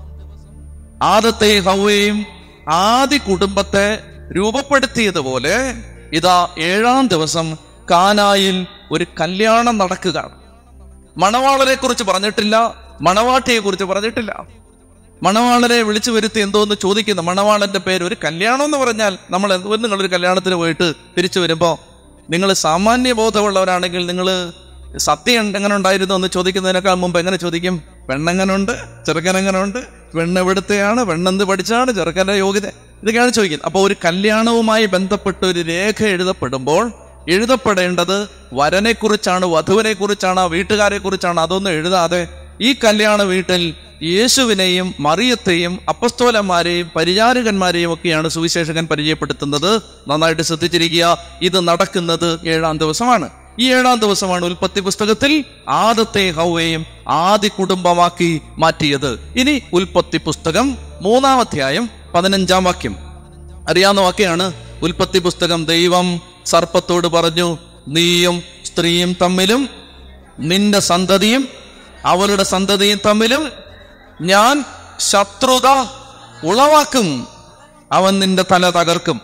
ആദത്തെ ഹൗവയും ആദി കുടുംബത്തെ രൂപപ്പെടുത്തിയതുപോലെ ഇതാ ഏഴാം ദിവസം കാനായിൽ ഒരു കല്യാണം നടക്കുകയാണ് മണവാളരെ കുറിച്ച് പറഞ്ഞിട്ടില്ല മണവാട്ടിയെ കുറിച്ച് പറഞ്ഞിട്ടില്ല മണവാളരെ വിളിച്ചു വരുത്തി എന്തോന്ന് ചോദിക്കുന്നു മണവാളന്റെ പേര് ഒരു കല്യാണം എന്ന് പറഞ്ഞാൽ നമ്മൾ എന്ത് നിങ്ങളൊരു കല്യാണത്തിന് പോയിട്ട് തിരിച്ചു വരുമ്പോൾ നിങ്ങൾ സാമാന്യ ബോധമുള്ളവരാണെങ്കിൽ നിങ്ങൾ സത്യം എങ്ങനെ ഉണ്ടായിരുന്നു എന്ന് ചോദിക്കുന്നതിനേക്കാൾ മുമ്പ് എങ്ങനെ ചോദിക്കും പെണ്ണെങ്ങനുണ്ട് ചെറുക്കനെങ്ങനുണ്ട് പെണ്ണ് എവിടുത്തെയാണ് പെണ്ണെന്ത് പഠിച്ചാണ് ചെറുക്കന്റെ യോഗ്യത ഇതൊക്കെയാണ് ചോദിക്കുന്നത് അപ്പോൾ ഒരു കല്യാണവുമായി ബന്ധപ്പെട്ട് ഒരു രേഖ എഴുതപ്പെടുമ്പോൾ എഴുതപ്പെടേണ്ടത് വരനെ കുറിച്ചാണ് വധുവിനെ കുറിച്ചാണ് വീട്ടുകാരെ കുറിച്ചാണ് അതൊന്നും എഴുതാതെ ഈ കല്യാണ വീട്ടിൽ യേശുവിനെയും മറിയത്തെയും അപ്പസ്തോലന്മാരെയും പരിചാരകന്മാരെയും ഒക്കെയാണ് സുവിശേഷകൻ പരിചയപ്പെടുത്തുന്നത് നന്നായിട്ട് ശ്രദ്ധിച്ചിരിക്കുക ഇത് നടക്കുന്നത് ഏഴാം ദിവസമാണ് ഈ ഏഴാം ദിവസമാണ് ഉൽപ്പത്തി പുസ്തകത്തിൽ ആദത്തെ ഹൗവയും ആദി കുടുംബമാക്കി മാറ്റിയത് ഇനി ഉൽപ്പത്തി പുസ്തകം മൂന്നാം അധ്യായം പതിനഞ്ചാം വാക്യം അറിയാവുന്ന വാക്യാണ് ഉൽപ്പത്തി പുസ്തകം ദൈവം സർപ്പത്തോട് പറഞ്ഞു നീയും സ്ത്രീയും തമ്മിലും നിന്റെ സന്തതിയും അവളുടെ സന്തതിയും തമ്മിലും ഞാൻ ശത്രുത ഉളവാക്കും അവൻ നിന്റെ തല തകർക്കും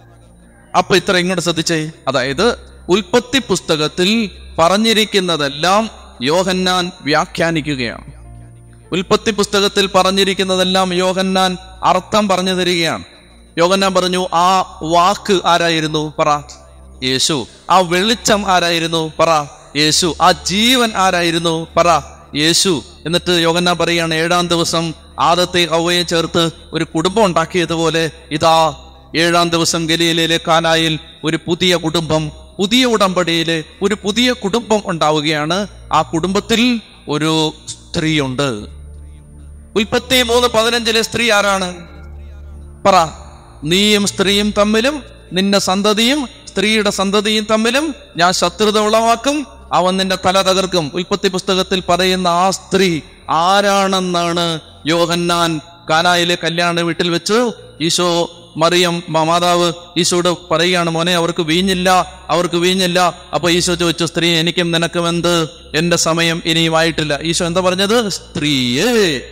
അപ്പൊ ഇത്ര ഇങ്ങോട്ട് ശ്രദ്ധിച്ചേ അതായത് ഉൽപ്പത്തി പുസ്തകത്തിൽ പറഞ്ഞിരിക്കുന്നതെല്ലാം യോഹന്നാൻ വ്യാഖ്യാനിക്കുകയാണ് ഉൽപ്പത്തി പുസ്തകത്തിൽ പറഞ്ഞിരിക്കുന്നതെല്ലാം യോഹന്നാൻ അർത്ഥം പറഞ്ഞു തരികയാണ് യോഹന്നാൻ പറഞ്ഞു ആ വാക്ക് ആരായിരുന്നു പറ യേശു ആ വെളിച്ചം ആരായിരുന്നു പറ യേശു ആ ജീവൻ ആരായിരുന്നു പറ യേശു എന്നിട്ട് യോഹന്നാൻ പറയാണ് ഏഴാം ദിവസം ആദത്തെ ഹവയെ ചേർത്ത് ഒരു കുടുംബം ഉണ്ടാക്കിയതുപോലെ ഇതാ ഏഴാം ദിവസം ഗലീലയിലെ കാനായിൽ ഒരു പുതിയ കുടുംബം പുതിയ ഉടമ്പടിയിലെ ഒരു പുതിയ കുടുംബം ഉണ്ടാവുകയാണ് ആ കുടുംബത്തിൽ ഒരു സ്ത്രീയുണ്ട് ഉൽപ്പത്തി മൂന്ന് പതിനഞ്ചിലെ സ്ത്രീ ആരാണ് പറ നീയും സ്ത്രീയും തമ്മിലും നിന്റെ സന്തതിയും സ്ത്രീയുടെ സന്തതിയും തമ്മിലും ഞാൻ ശത്രുത ഉളവാക്കും അവൻ നിന്റെ തല തകർക്കും ഉൽപ്പത്തി പുസ്തകത്തിൽ പറയുന്ന ആ സ്ത്രീ ആരാണെന്നാണ് യോഹന്നാൻ കാനായിലെ കല്യാണ വീട്ടിൽ വെച്ച് ഈശോ മറിയം മ- മാതാവ് ഈശോയോട് പറയുകയാണ് മോനെ അവർക്ക് വീഞ്ഞില്ല അവർക്ക് വീഞ്ഞില്ല അപ്പൊ ഈശോ ചോദിച്ചു സ്ത്രീ എനിക്കും നിനക്കും എന്ത് എന്റെ സമയം ഇനിയും ആയിട്ടില്ല ഈശോ എന്താ പറഞ്ഞത് സ്ത്രീയേ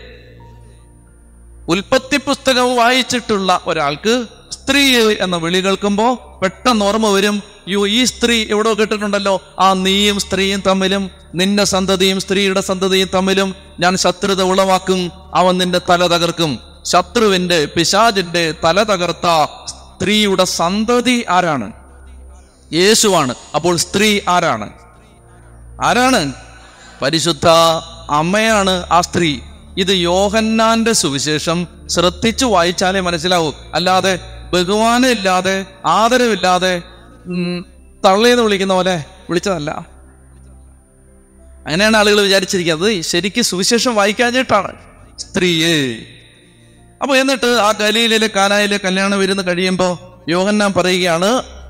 ഉൽപ്പത്തി പുസ്തകം വായിച്ചിട്ടുള്ള ഒരാൾക്ക് സ്ത്രീ എന്ന വിളി കേൾക്കുമ്പോൾ പെട്ടെന്ന് ഓർമ്മ വരും യോ ഈ സ്ത്രീ എവിടെയോ കേട്ടിട്ടുണ്ടല്ലോ ആ നീയും സ്ത്രീയും തമ്മിലും നിന്റെ സന്തതിയും സ്ത്രീയുടെ സന്തതിയും തമ്മിലും ഞാൻ ശത്രുത ഉളവാക്കും അവൻ നിന്റെ തല തകർക്കും ശത്രുവിന്റെ പിശാചിന്റെ തല തകർത്ത സ്ത്രീയുടെ സന്തതി ആരാണ് യേശുവാണ് അപ്പോൾ സ്ത്രീ ആരാണ് ആരാണ് പരിശുദ്ധ അമ്മയാണ് ആ സ്ത്രീ ഇത് യോഹന്നാന്റെ സുവിശേഷം ശ്രദ്ധിച്ചു വായിച്ചാലേ മനസ്സിലാവൂ അല്ലാതെ ബഹുമാനമില്ലാതെ ആദരവില്ലാതെ ഉം, തള്ളേന്ന് വിളിക്കുന്ന പോലെ വിളിച്ചതല്ല അങ്ങനെയാണ് ആളുകൾ വിചാരിച്ചിരിക്കുന്നത് ശരിക്കും സുവിശേഷം വായിക്കാഞ്ഞിട്ടാണ് സ്ത്രീയെ അപ്പൊ എന്നിട്ട് ആ ഗലീലിലെ കാനായിലെ കല്യാണം വരുന്ന കഴിയുമ്പോൾ യോഹന്നാൻ പറയുകയാണ്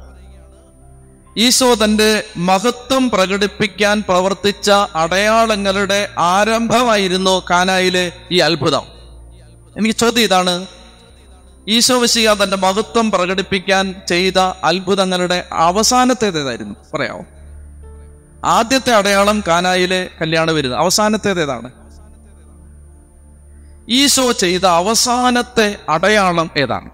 ഈശോ തന്റെ മഹത്വം പ്രകടിപ്പിക്കാൻ പ്രവർത്തിച്ച അടയാളങ്ങളുടെ ആരംഭമായിരുന്നു കാനായിലെ ഈ അത്ഭുതം എനിക്ക് ചോദ്യം ഇതാണ് ഈശോ വശിക തന്റെ മഹത്വം പ്രകടിപ്പിക്കാൻ ചെയ്ത അത്ഭുതങ്ങളുടെ അവസാനത്തേതേതായിരുന്നു പറയാമോ ആദ്യത്തെ അടയാളം കാനായിലെ കല്യാണം വരുന്നത് അവസാനത്തേതേതാണ് ഈശോ ചെയ്ത അവസാനത്തെ അടയാളം ഏതാണ്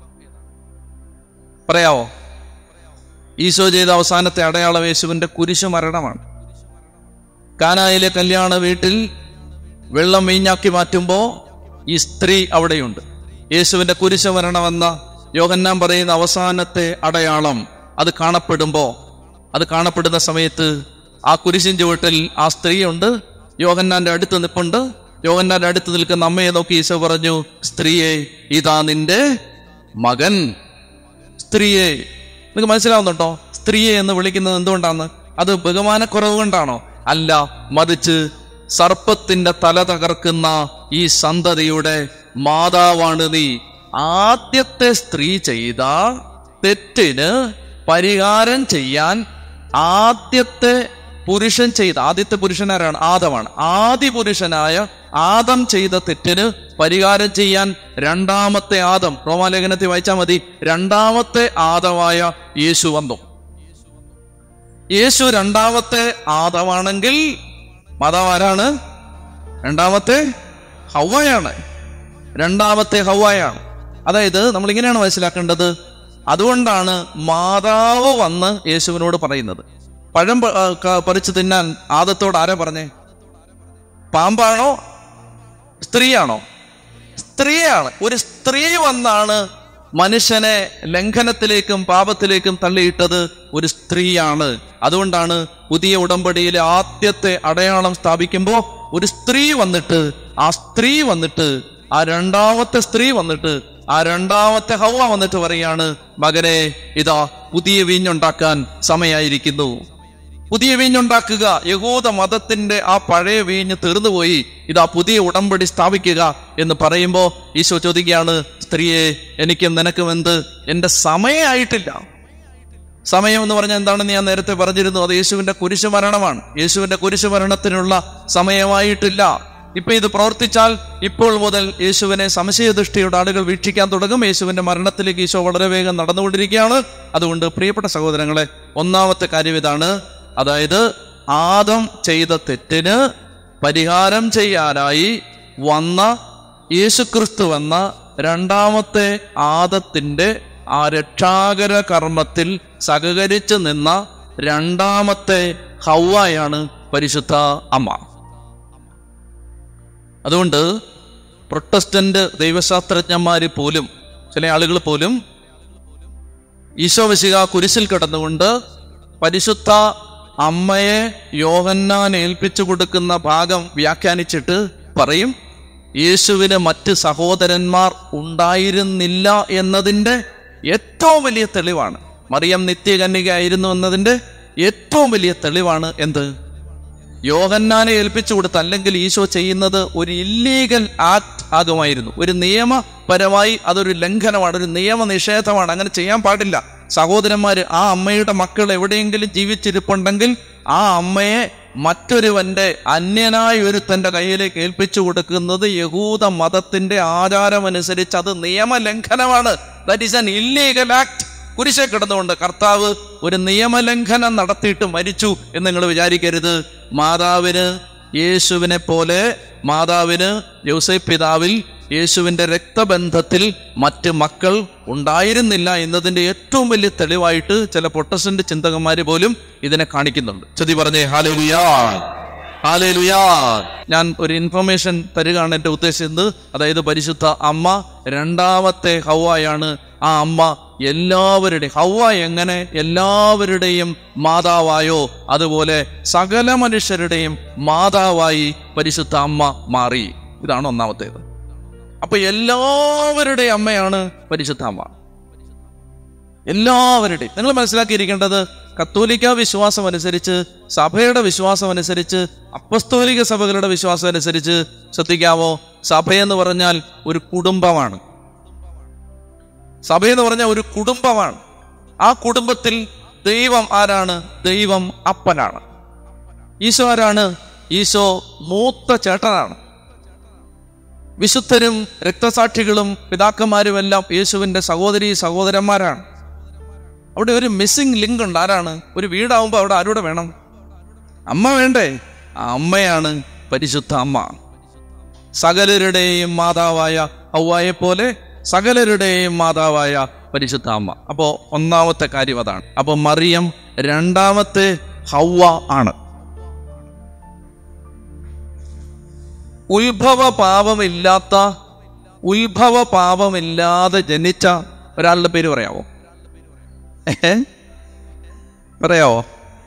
പറയാവോ ഈശോ ചെയ്ത അവസാനത്തെ അടയാളം യേശുവിന്റെ കുരിശു മരണമാണ് കാനായിലെ കല്യാണ വീട്ടിൽ വെള്ളം വീഞ്ഞാക്കി മാറ്റുമ്പോൾ ഈ സ്ത്രീ അവിടെയുണ്ട് യേശുവിന്റെ കുരിശു മരണമെന്ന യോഹന്നാൻ പറയുന്ന അവസാനത്തെ അടയാളം അത് കാണപ്പെടുമ്പോൾ അത് കാണപ്പെടുന്ന സമയത്ത് ആ കുരിശിൻ ചുവട്ടിൽ ആ സ്ത്രീയുണ്ട് യോഹന്നാന്റെ അടുത്ത് നിൽപ്പുണ്ട് യോഹന്നാന്റെ അടുത്ത് നിൽക്കുന്ന അമ്മയെ നോക്കി ഈശോ പറഞ്ഞു സ്ത്രീയെ ഇതാ നിന്റെ മകൻ സ്ത്രീയെ നിങ്ങൾക്ക് മനസ്സിലാവുന്നുണ്ടോ സ്ത്രീയെ എന്ന് വിളിക്കുന്നത് എന്തുകൊണ്ടാണ് അത് ബഹുമാനക്കുറവ് കൊണ്ടാണോ അല്ല മറിച്ച് സർപ്പത്തിന്റെ തല തകർക്കുന്ന ഈ സന്തതിയുടെ മാതാവാണ് നീ ആദ്യത്തെ സ്ത്രീ ചെയ്ത തെറ്റിന് പരിഹാരം ചെയ്യാൻ ആദ്യത്തെ പുരുഷൻ ചെയ്ത ആദ്യത്തെ പുരുഷൻ ആരാണ് ആദമാണ് ആദി പുരുഷനായ ആദം ചെയ്ത തെറ്റിന് പരിഹാരം ചെയ്യാൻ രണ്ടാമത്തെ ആദം റോമാലേഖനത്തിൽ വായിച്ചാൽ മതി രണ്ടാമത്തെ ആദമായ യേശു വന്നു യേശു രണ്ടാമത്തെ ആദമാണെങ്കിൽ മാതാവ് ആരാണ് രണ്ടാമത്തെ ഹൗവയാണ് രണ്ടാമത്തെ ഹൗവയാണ് അതായത് നമ്മൾ ഇങ്ങനെയാണ് മനസ്സിലാക്കേണ്ടത് അതുകൊണ്ടാണ് മാതാവ് വന്ന് യേശുവിനോട് പറയുന്നത് പഴം പ- ആ, ക- പറിച്ചു തിന്നാൻ ആദത്തോട് ആരാ പറഞ്ഞേ പാമ്പാണോ സ്ത്രീയാണോ സ്ത്രീയാണ് ഒരു സ്ത്രീ വന്നാണ് മനുഷ്യനെ ലംഘനത്തിലേക്കും പാപത്തിലേക്കും തള്ളിയിട്ടത് ഒരു സ്ത്രീയാണ് അതുകൊണ്ടാണ് പുതിയ ഉടമ്പടിയിലെ ആദ്യത്തെ അടയാളം സ്ഥാപിക്കുമ്പോൾ ഒരു സ്ത്രീ വന്നിട്ട് ആ സ്ത്രീ വന്നിട്ട് ആ രണ്ടാമത്തെ സ്ത്രീ വന്നിട്ട് ആ രണ്ടാമത്തെ ഹൗവ വന്നിട്ട് പറയാണ് മകനെ ഇതാ പുതിയ വീഞ്ഞുണ്ടാക്കാൻ സമയായിരിക്കുന്നു പുതിയ വീഞ്ഞുണ്ടാക്കുക യഹൂദ മതത്തിന്റെ ആ പഴയ വീഞ്ഞ് തീർന്നുപോയി ഇതാ പുതിയ ഉടമ്പടി സ്ഥാപിക്കുക എന്ന് പറയുമ്പോൾ ഈശോ ചോദിക്കുകയാണ് സ്ത്രീയെ എനിക്കും നിനക്കും എന്ത് എന്റെ സമയമായിട്ടില്ല സമയം എന്ന് പറഞ്ഞാൽ എന്താണെന്ന് ഞാൻ നേരത്തെ പറഞ്ഞിരുന്നു അത് യേശുവിന്റെ കുരിശു മരണമാണ് യേശുവിന്റെ കുരിശു മരണത്തിനുള്ള സമയമായിട്ടില്ല ഇപ്പൊ ഇത് പ്രവർത്തിച്ചാൽ ഇപ്പോൾ മുതൽ യേശുവിനെ സംശയദൃഷ്ടിയുടെ ആളുകൾ വീക്ഷിക്കാൻ തുടങ്ങും യേശുവിന്റെ മരണത്തിലേക്ക് ഈശോ വളരെ വേഗം നടന്നുകൊണ്ടിരിക്കുകയാണ് അതുകൊണ്ട് പ്രിയപ്പെട്ട സഹോദരങ്ങളെ ഒന്നാമത്തെ കാര്യം ഇതാണ് അതായത് ആദം ചെയ്ത തെറ്റിന് പരിഹാരം ചെയ്യാനായി വന്ന യേശുക്രിസ്തു എന്ന രണ്ടാമത്തെ ആദത്തിന്റെ ആ രക്ഷാകര കർമ്മത്തിൽ സഹകരിച്ച് നിന്ന രണ്ടാമത്തെ ഹൗവായാണ് പരിശുദ്ധ അമ്മ അതുകൊണ്ട് പ്രൊട്ടസ്റ്റന്റ് ദൈവശാസ്ത്രജ്ഞന്മാർ പോലും ചില ആളുകൾ പോലും ഈശോവശിക കുരിശിൽ കിടന്നുകൊണ്ട് പരിശുദ്ധ അമ്മയെ യോഹന്നാൻ ഏൽപ്പിച്ചു കൊടുക്കുന്ന ഭാഗം വ്യാഖ്യാനിച്ചിട്ട് പറയും യേശുവിന് മറ്റ് സഹോദരന്മാർ ഉണ്ടായിരുന്നില്ല എന്നതിൻ്റെ ഏറ്റവും വലിയ തെളിവാണ് മറിയം നിത്യകന്യകയായിരുന്നു എന്നതിൻ്റെ ഏറ്റവും വലിയ തെളിവാണ് എന്ത് യോഹന്നാനെ ഏൽപ്പിച്ചു കൊടുത്ത് അല്ലെങ്കിൽ ഈശോ ചെയ്യുന്നത് ഒരു ഇല്ലീഗൽ ആക്ട് ആകുമായിരുന്നു ഒരു നിയമപരമായി അതൊരു ലംഘനമാണ് ഒരു നിയമ നിഷേധമാണ് അങ്ങനെ ചെയ്യാൻ പാടില്ല സഹോദരന്മാർ ആ അമ്മയുടെ മക്കൾ എവിടെയെങ്കിലും ജീവിച്ചിരിപ്പുണ്ടെങ്കിൽ ആ അമ്മയെ മറ്റൊരുവന്റെ അന്യനായ ഒരുത്തന്റെ കയ്യിലേക്ക് ഏൽപ്പിച്ചു കൊടുക്കുന്നത് യഹൂദ മതത്തിന്റെ ആചാരമനുസരിച്ച് അത് നിയമലംഘനമാണ് that is an illegal act കുരിശെ കിടന്നുകൊണ്ട് കർത്താവ് ഒരു നിയമലംഘനം നടത്തിയിട്ട് മരിച്ചു എന്ന് നിങ്ങൾ വിചാരിക്കരുത് മാതാവിന് യേശുവിനെ പോലെ മാതാവിന് യോസേഫ് പിതാവിൽ യേശുവിൻ്റെ രക്തബന്ധത്തിൽ മറ്റ് മക്കൾ ഉണ്ടായിരുന്നില്ല എന്നതിൻ്റെ ഏറ്റവും വലിയ തെളിവായിട്ട് ചില പൊട്ടസന്റ് ചിന്തകന്മാർ പോലും ഇതിനെ കാണിക്കുന്നുണ്ട് ചതി പറഞ്ഞേ ഹാലേലുയാ ഹാലേലുയാ ഞാൻ ഒരു ഇൻഫർമേഷൻ തരികയാണ് എൻ്റെ ഉദ്ദേശിച്ചത് അതായത് പരിശുദ്ധ അമ്മ രണ്ടാമത്തെ ഹൗവായാണ് ആ അമ്മ എല്ലാവരുടെയും ഹൗവ എങ്ങനെ എല്ലാവരുടെയും മാതാവായോ അതുപോലെ സകല മനുഷ്യരുടെയും മാതാവായി പരിശുദ്ധ അമ്മ മാറി ഇതാണ് ഒന്നാമത്തേത് അപ്പൊ എല്ലാവരുടെയും അമ്മയാണ് പരിശുദ്ധ അമ്മ എല്ലാവരുടെയും നിങ്ങൾ മനസ്സിലാക്കിയിരിക്കേണ്ടത് കത്തോലിക്ക വിശ്വാസം അനുസരിച്ച് സഭയുടെ വിശ്വാസം അനുസരിച്ച് അപ്പസ്തോലിക സഭകളുടെ വിശ്വാസം അനുസരിച്ച് ശ്രദ്ധിക്കാവോ സഭയെന്ന് പറഞ്ഞാൽ ഒരു കുടുംബമാണ് സഭയെന്ന് പറഞ്ഞാൽ ഒരു കുടുംബമാണ് ആ കുടുംബത്തിൽ ദൈവം ആരാണ് ദൈവം അപ്പനാണ് ഈശോ ആരാണ് ഈശോ മൂത്ത ചേട്ടനാണ് വിശുദ്ധരും രക്തസാക്ഷികളും പിതാക്കന്മാരുമെല്ലാം യേശുവിൻ്റെ സഹോദരി സഹോദരന്മാരാണ് അവിടെ ഒരു മിസ്സിംഗ് ലിങ്ക് ഉണ്ട് ആരാണ് ഒരു വീടാവുമ്പോൾ അവിടെ ആരൂടെ വേണം അമ്മ വേണ്ടേ ആ അമ്മയാണ് പരിശുദ്ധ അമ്മ സകലരുടെയും മാതാവായ ഹൗവായെ പോലെ സകലരുടെയും മാതാവായ പരിശുദ്ധ അമ്മ അപ്പോൾ ഒന്നാമത്തെ കാര്യം അതാണ് അപ്പോൾ മറിയം രണ്ടാമത്തെ ഹൗവ ആണ് ഉത്ഭവ പാപമില്ലാത്ത ഉത്ഭവ പാപമില്ലാതെ ജനിച്ച ഒരാളുടെ പേര് പറയാവോ ഏ പറയാവോ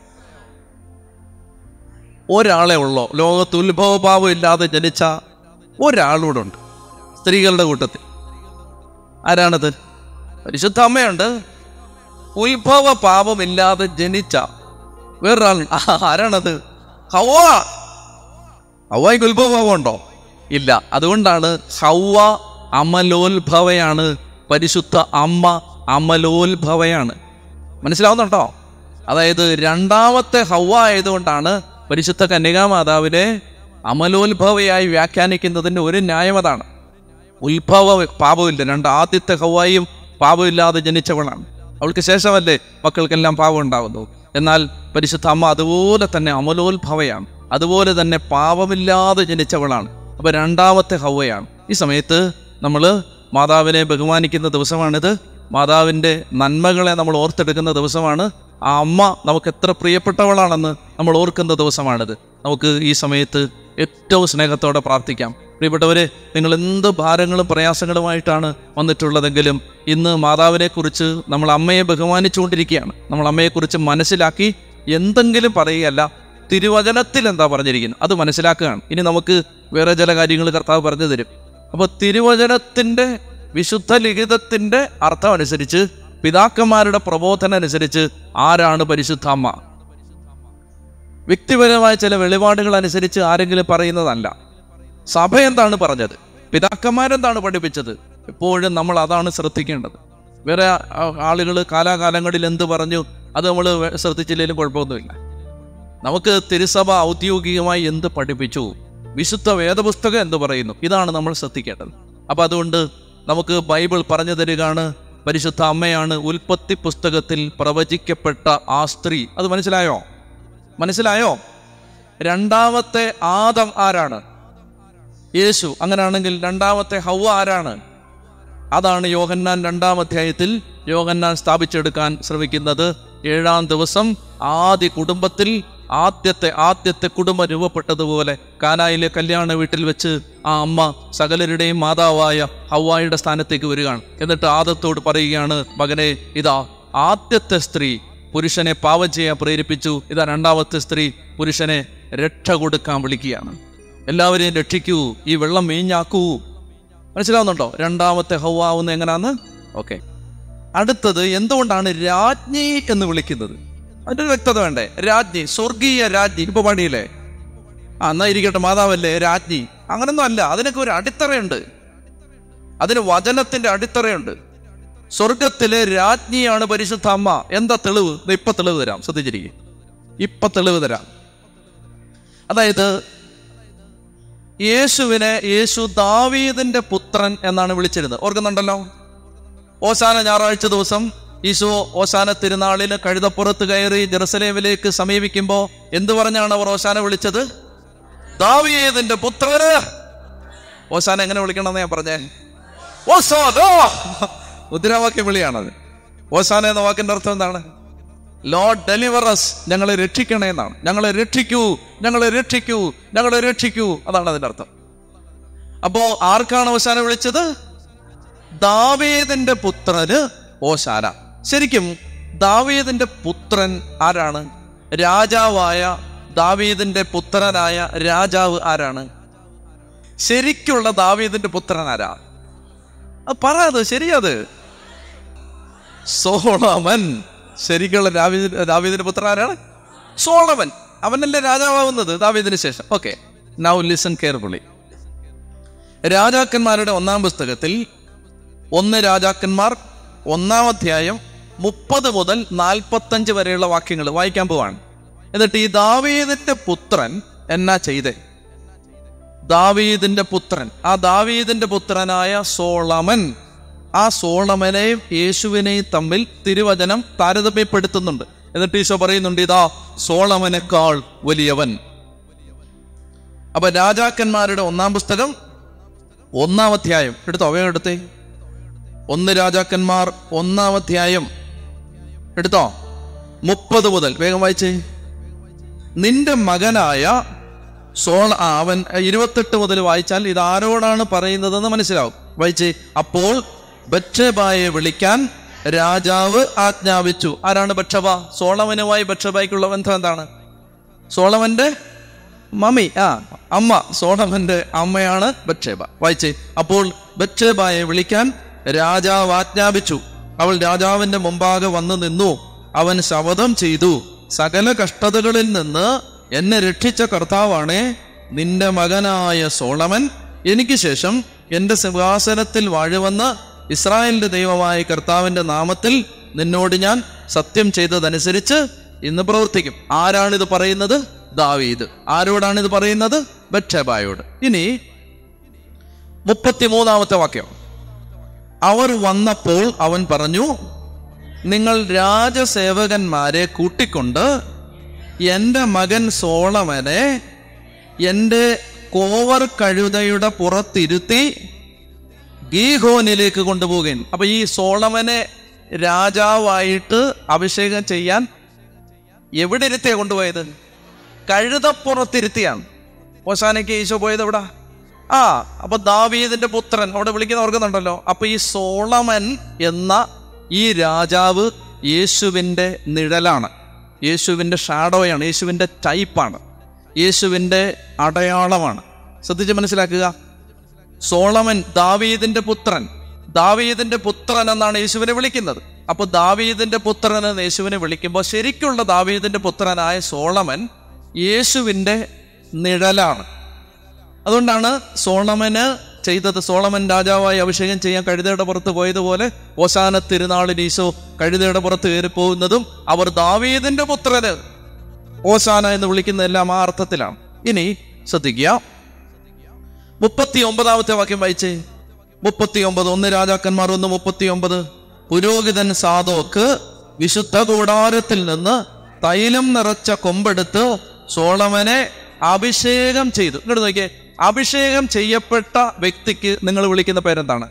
ഒരാളെ ഉള്ളോ ലോകത്ത് ഉത്ഭവ പാപം ഇല്ലാതെ ജനിച്ച ഒരാളൂടെ ഉണ്ട് സ്ത്രീകളുടെ കൂട്ടത്തിൽ ആരാണത് പരിശുദ്ധ അമ്മയുണ്ട് ഉത്ഭവ പാപമില്ലാതെ ജനിച്ച വേറൊരാൾ ആ, ആരാണത് ഹൗവ ഹൗവയ്ക്ക് ഉത്ഭവം ഉണ്ടോ ഇല്ല അതുകൊണ്ടാണ് ഹൗവ അമലോത്ഭവയാണ് പരിശുദ്ധ അമ്മ അമലോത്ഭവയാണ് മനസ്സിലാവുന്നുണ്ടോ അതായത് രണ്ടാമത്തെ ഹൗവ ആയതുകൊണ്ടാണ് പരിശുദ്ധ കന്യകാമാതാവിനെ അമലോത്ഭവയായി വ്യാഖ്യാനിക്കുന്നതിൻ്റെ ഒരു ന്യായം അതാണ് ഉത്ഭവ പാപമില്ല രണ്ട് ആദ്യത്തെ ഹൗവായും പാപമില്ലാതെ ജനിച്ചവളാണ് അവൾക്ക് ശേഷമല്ലേ മക്കൾക്കെല്ലാം പാപം ഉണ്ടാകുന്നു എന്നാൽ പരിശുദ്ധ അമ്മ അതുപോലെ തന്നെ അമലോത്ഭവയാണ് അതുപോലെ തന്നെ പാപമില്ലാതെ ജനിച്ചവളാണ് അപ്പൊ രണ്ടാമത്തെ ഹൗവയാണ് ഈ സമയത്ത് നമ്മൾ മാതാവിനെ ബഹുമാനിക്കുന്ന ദിവസമാണിത് മാതാവിൻ്റെ നന്മകളെ നമ്മൾ ഓർത്തെടുക്കുന്ന ദിവസമാണ് ആ അമ്മ നമുക്ക് എത്ര പ്രിയപ്പെട്ടവളാണെന്ന് നമ്മൾ ഓർക്കുന്ന ദിവസമാണിത് നമുക്ക് ഈ സമയത്ത് ഏറ്റവും സ്നേഹത്തോടെ പ്രാർത്ഥിക്കാം പ്രിയപ്പെട്ടവരെ നിങ്ങൾ എന്ത് ഭാരങ്ങളും പ്രയാസങ്ങളുമായിട്ടാണ് വന്നിട്ടുള്ളതെങ്കിലും ഇന്ന് മാതാവിനെക്കുറിച്ച് നമ്മൾ അമ്മയെ ബഹുമാനിച്ചുകൊണ്ടിരിക്കുകയാണ് നമ്മൾ അമ്മയെക്കുറിച്ച് മനസ്സിലാക്കി എന്തെങ്കിലും പറയുകയല്ല തിരുവചനത്തിൽ എന്താ പറഞ്ഞിരിക്കുന്നത് അത് മനസ്സിലാക്കുകയാണ് ഇനി നമുക്ക് വേറെ ചില കാര്യങ്ങൾ കർത്താവ് പറഞ്ഞു തരും അപ്പോൾ തിരുവചനത്തിൻ്റെ വിശുദ്ധ ലിഖിതത്തിൻ്റെ അർത്ഥം അനുസരിച്ച് പിതാക്കന്മാരുടെ പ്രബോധനം അനുസരിച്ച് ആരാണ് പരിശുദ്ധ അമ്മ വ്യക്തിപരമായ ചില വെളിപാടുകൾ അനുസരിച്ച് ആരെങ്കിലും പറയുന്നതല്ല സഭ എന്താണ് പറഞ്ഞത് പിതാക്കന്മാരെന്താണ് പഠിപ്പിച്ചത് എപ്പോഴും നമ്മൾ അതാണ് ശ്രദ്ധിക്കേണ്ടത് വേറെ ആളുകൾ കാലാകാലങ്ങളിൽ എന്ത് പറഞ്ഞു അത് നമ്മൾ ശ്രദ്ധിച്ചില്ലെങ്കിലും കുഴപ്പമൊന്നുമില്ല നമുക്ക് തിരുസഭ ഔദ്യോഗികമായി എന്ത് പഠിപ്പിച്ചു വിശുദ്ധ വേദപുസ്തകം എന്ത് പറയുന്നു ഇതാണ് നമ്മൾ ശ്രദ്ധിക്കേണ്ടത് അപ്പം അതുകൊണ്ട് നമുക്ക് ബൈബിൾ പറഞ്ഞു തരികയാണ് പരിശുദ്ധ അമ്മയാണ് ഉൽപ്പത്തി പുസ്തകത്തിൽ പ്രവചിക്കപ്പെട്ട ആ സ്ത്രീ അത് മനസ്സിലായോ മനസ്സിലായോ രണ്ടാമത്തെ ആദം ആരാണ് യേശു അങ്ങനെയാണെങ്കിൽ രണ്ടാമത്തെ ഹൗവ ആരാണ് അതാണ് യോഹന്നാൻ രണ്ടാം അധ്യായത്തിൽ യോഹന്നാൻ സ്ഥാപിച്ചെടുക്കാൻ ശ്രമിക്കുന്നത് ഏഴാം ദിവസം ആദ്യ കുടുംബത്തിൽ ആദ്യത്തെ ആദ്യത്തെ കുടുംബം രൂപപ്പെട്ടതുപോലെ കാനായിലെ കല്യാണ വീട്ടിൽ വെച്ച് ആ അമ്മ സകലരുടെയും മാതാവായ ഹൗവായുടെ സ്ഥാനത്തേക്ക് വരികയാണ് എന്നിട്ട് ആദത്തോട് പറയുകയാണ് മകനെ ഇതാ ആദ്യത്തെ സ്ത്രീ പുരുഷനെ പാവം ചെയ്യാൻ പ്രേരിപ്പിച്ചു ഇതാ രണ്ടാമത്തെ സ്ത്രീ പുരുഷനെ രക്ഷ കൊടുക്കാൻ വിളിക്കുകയാണ് എല്ലാവരെയും രക്ഷിക്കൂ ഈ വെള്ളം വീഞ്ഞാക്കൂ മനസ്സിലാവുന്നുണ്ടോ രണ്ടാമത്തെ ഹൗവാവുന്ന എങ്ങനെയാന്ന് ഓക്കെ അടുത്തത് എന്തുകൊണ്ടാണ് രാജ്ഞി എന്ന് വിളിക്കുന്നത് അതിൻ്റെ വ്യക്തത വേണ്ടേ രാജ്ഞി സ്വർഗീയ രാജ്ഞി ഇപ്പൊ പണിയില്ലേ ആ എന്നാ ഇരിക്കട്ടെ മാതാവല്ലേ രാജ്ഞി അങ്ങനൊന്നും അല്ല അതിനൊക്കെ ഒരു അടിത്തറയുണ്ട് അതിന് വചനത്തിന്റെ അടിത്തറയുണ്ട് സ്വർഗത്തിലെ രാജ്ഞിയാണ് പരിശുദ്ധ അമ്മ എന്താ തെളിവ് ദേ ഇപ്പൊ തെളിവ് തരാം ശ്രദ്ധിച്ചിരിക്കും ഇപ്പൊ തെളിവ് തരാം അതായത് യേശുവിനെ യേശു ദാവീദിന്റെ പുത്രൻ എന്നാണ് വിളിച്ചിരുന്നത് ഓർക്കുന്നുണ്ടല്ലോ ഓശാന ഞായറാഴ്ച ദിവസം ഈശോ ഓശാന തിരുനാളിന് കഴുതപ്പുറത്ത് കയറി ജെറുസലേമിലേക്ക് സമീപിക്കുമ്പോൾ എന്തു പറഞ്ഞാണ് അവർ ഓശാന വിളിച്ചത് ദാവീദിന്റെ പുത്രന് ഓശാന എങ്ങനെ വിളിക്കണമെന്ന് ഞാൻ പറഞ്ഞേ ഓശാന മുദ്രാവാക്യ വിളിയാണത് ഓശാന എന്ന വാക്കിന്റെ അർത്ഥം എന്താണ് ലോഡ് ഡെലിവറസ് ഞങ്ങളെ രക്ഷിക്കണേ എന്നാണ് ഞങ്ങളെ രക്ഷിക്കൂ ഞങ്ങളെ രക്ഷിക്കൂ ഞങ്ങളെ രക്ഷിക്കൂ അതാണ് അതിന്റെ അർത്ഥം അപ്പോ ആർക്കാണ് ഓശാന വിളിച്ചത് ദാവീദിന്റെ പുത്രന് ഓശാന ശരിക്കും ദാവീദിന്റെ പുത്രൻ ആരാണ് രാജാവായ ദാവീദിന്റെ പുത്രനായ രാജാവ് ആരാണ് ശരിക്കുള്ള ദാവീദിന്റെ പുത്രൻ ആരാ അത് പറ അത് ശരിയത് സോളമൻ ശരിക്കുള്ള ദാവീദ് ദാവീദിന്റെ പുത്രൻ ആരാണ് സോളമൻ അവനല്ലേ രാജാവാകുന്നത് ദാവീദിന് ശേഷം ഓക്കെ നൗ ലിസൺ കെയർഫുള്ളി രാജാക്കന്മാരുടെ ഒന്നാം പുസ്തകത്തിൽ ഒന്ന് രാജാക്കന്മാർ ഒന്നാം അധ്യായം മുപ്പത് മുതൽ നാൽപ്പത്തഞ്ച് വരെയുള്ള വാക്യങ്ങൾ വായിക്കാൻ പോവാണ് എന്നിട്ട് ഈ ദാവീദിന്റെ പുത്രൻ എന്നാ ചെയ്തേ ദാവീദിന്റെ പുത്രൻ ആ ദാവീദിന്റെ പുത്രനായ സോളമൻ ആ സോളമനെയും യേശുവിനെയും തമ്മിൽ തിരുവചനം താരതമ്യപ്പെടുത്തുന്നുണ്ട് എന്നിട്ട് ഈശോ പറയുന്നുണ്ട് ഇതാ സോളമനേക്കാൾ വലിയവൻ അപ്പൊ രാജാക്കന്മാരുടെ ഒന്നാം പുസ്തകം ഒന്നാം അധ്യായം എടുത്തോ വേഗം എടുത്തേ ഒന്ന് രാജാക്കന്മാർ ഒന്നാം അധ്യായം എടുത്തോ മുപ്പത് മുതൽ വേഗം വായിച്ചേ നിന്റെ മകനായ സോള ആ, അവൻ ഇരുപത്തെട്ട് മുതൽ വായിച്ചാൽ ഇത് ആരോടാണ് പറയുന്നതെന്ന് മനസ്സിലാവും വായിച്ചേ അപ്പോൾ ബക്ഷബായെ വിളിക്കാൻ രാജാവ് ആജ്ഞാപിച്ചു ആരാണ് ബക്ഷബ സോളമനുമായി ബക്ഷബായ്ക്കുള്ള ബന്ധം എന്താണ് സോളമന്റെ മമ്മി ആ അമ്മ സോളമന്റെ അമ്മയാണ് ബക്ഷേബ വായിച്ചേ അപ്പോൾ ബക്ഷേബായെ വിളിക്കാൻ രാജാവ് ആജ്ഞാപിച്ചു അവൾ രാജാവിന്റെ മുമ്പാകെ വന്നു നിന്നു അവൻ ശപഥം ചെയ്തു സകല കഷ്ടതകളിൽ നിന്ന് എന്നെ രക്ഷിച്ച കർത്താവാണേ നിന്റെ മകനായ സോളമൻ എനിക്ക് ശേഷം എന്റെ സിംഹാസനത്തിൽ വാഴുവന്ന് ഇസ്രായേലിന്റെ ദൈവമായ കർത്താവിന്റെ നാമത്തിൽ നിന്നോട് ഞാൻ സത്യം ചെയ്തതനുസരിച്ച് ഇന്ന് പ്രവർത്തിക്കും ആരാണിത് പറയുന്നത് ദാവീദ് ആരോടാണ് ഇത് പറയുന്നത് ബക്ഷബായോട് ഇനി മുപ്പത്തിമൂന്നാമത്തെ വാക്യം അവർ വന്നപ്പോൾ അവൻ പറഞ്ഞു നിങ്ങൾ രാജസേവകന്മാരെ കൂട്ടിക്കൊണ്ട് എൻ്റെ മകൻ സോളമനെ എൻ്റെ കോവർ കഴുതയുടെ പുറത്തിരുത്തി ഗീഹോനിലേക്ക് കൊണ്ടുപോകുകയും അപ്പൊ ഈ സോളമനെ രാജാവായിട്ട് അഭിഷേകം ചെയ്യാൻ എവിടെ ഇരുത്തിയാ കൊണ്ടുപോയത് കഴുതപ്പുറത്തിരുത്തിയാണ് ഓശാനയ്ക്ക് ഈശോ പോയത് എവിടാ ആ അപ്പൊ ദാവീദിന്റെ പുത്രൻ അവിടെ വിളിക്കുന്ന ഓർക്കുന്നുണ്ടല്ലോ അപ്പൊ ഈ സോളമൻ എന്ന ഈ രാജാവ് യേശുവിൻ്റെ നിഴലാണ് യേശുവിൻ്റെ ഷാഡോയാണ് യേശുവിൻ്റെ ടൈപ്പാണ് യേശുവിൻ്റെ അടയാളമാണ് ശ്രദ്ധിച്ച് മനസ്സിലാക്കുക സോളമൻ ദാവീദിന്റെ പുത്രൻ ദാവീദിന്റെ പുത്രൻ എന്നാണ് യേശുവിനെ വിളിക്കുന്നത് അപ്പൊ ദാവീദിന്റെ പുത്രൻ എന്ന് യേശുവിനെ വിളിക്കുമ്പോൾ ശരിക്കുള്ള ദാവീദിന്റെ പുത്രനായ സോളമൻ യേശുവിൻ്റെ നിഴലാണ് അതുകൊണ്ടാണ് സോളമന് ചെയ്തത് സോളമൻ രാജാവായി അഭിഷേകം ചെയ്യാൻ കഴുതയുടെ പുറത്ത് പോയതുപോലെ ഓശാന തിരുനാളിൽ ഈശോ കഴുതയുടെ പുറത്ത് കയറി പോകുന്നതും അവർ ദാവീദിന്റെ പുത്രന് ഓശാന എന്ന് വിളിക്കുന്നതെല്ലാം ആ അർത്ഥത്തിലാണ് ഇനി ശ്രദ്ധിക്കുക മുപ്പത്തി ഒമ്പതാമത്തെ വാക്യം വായിച്ചേ മുപ്പത്തി ഒമ്പത് ഒന്ന് രാജാക്കന്മാർ ഒന്ന് മുപ്പത്തി ഒമ്പത് പുരോഹിതൻ സാധോക്ക് വിശുദ്ധ കൂടാരത്തിൽ നിന്ന് തൈലം നിറച്ച കൊമ്പെടുത്ത് സോളമനെ അഭിഷേകം ചെയ്തു ഇങ്ങോട്ട് നോക്കിയേ അഭിഷേകം ചെയ്യപ്പെട്ട വ്യക്തിക്ക് നിങ്ങൾ വിളിക്കുന്ന പേരെന്താണ്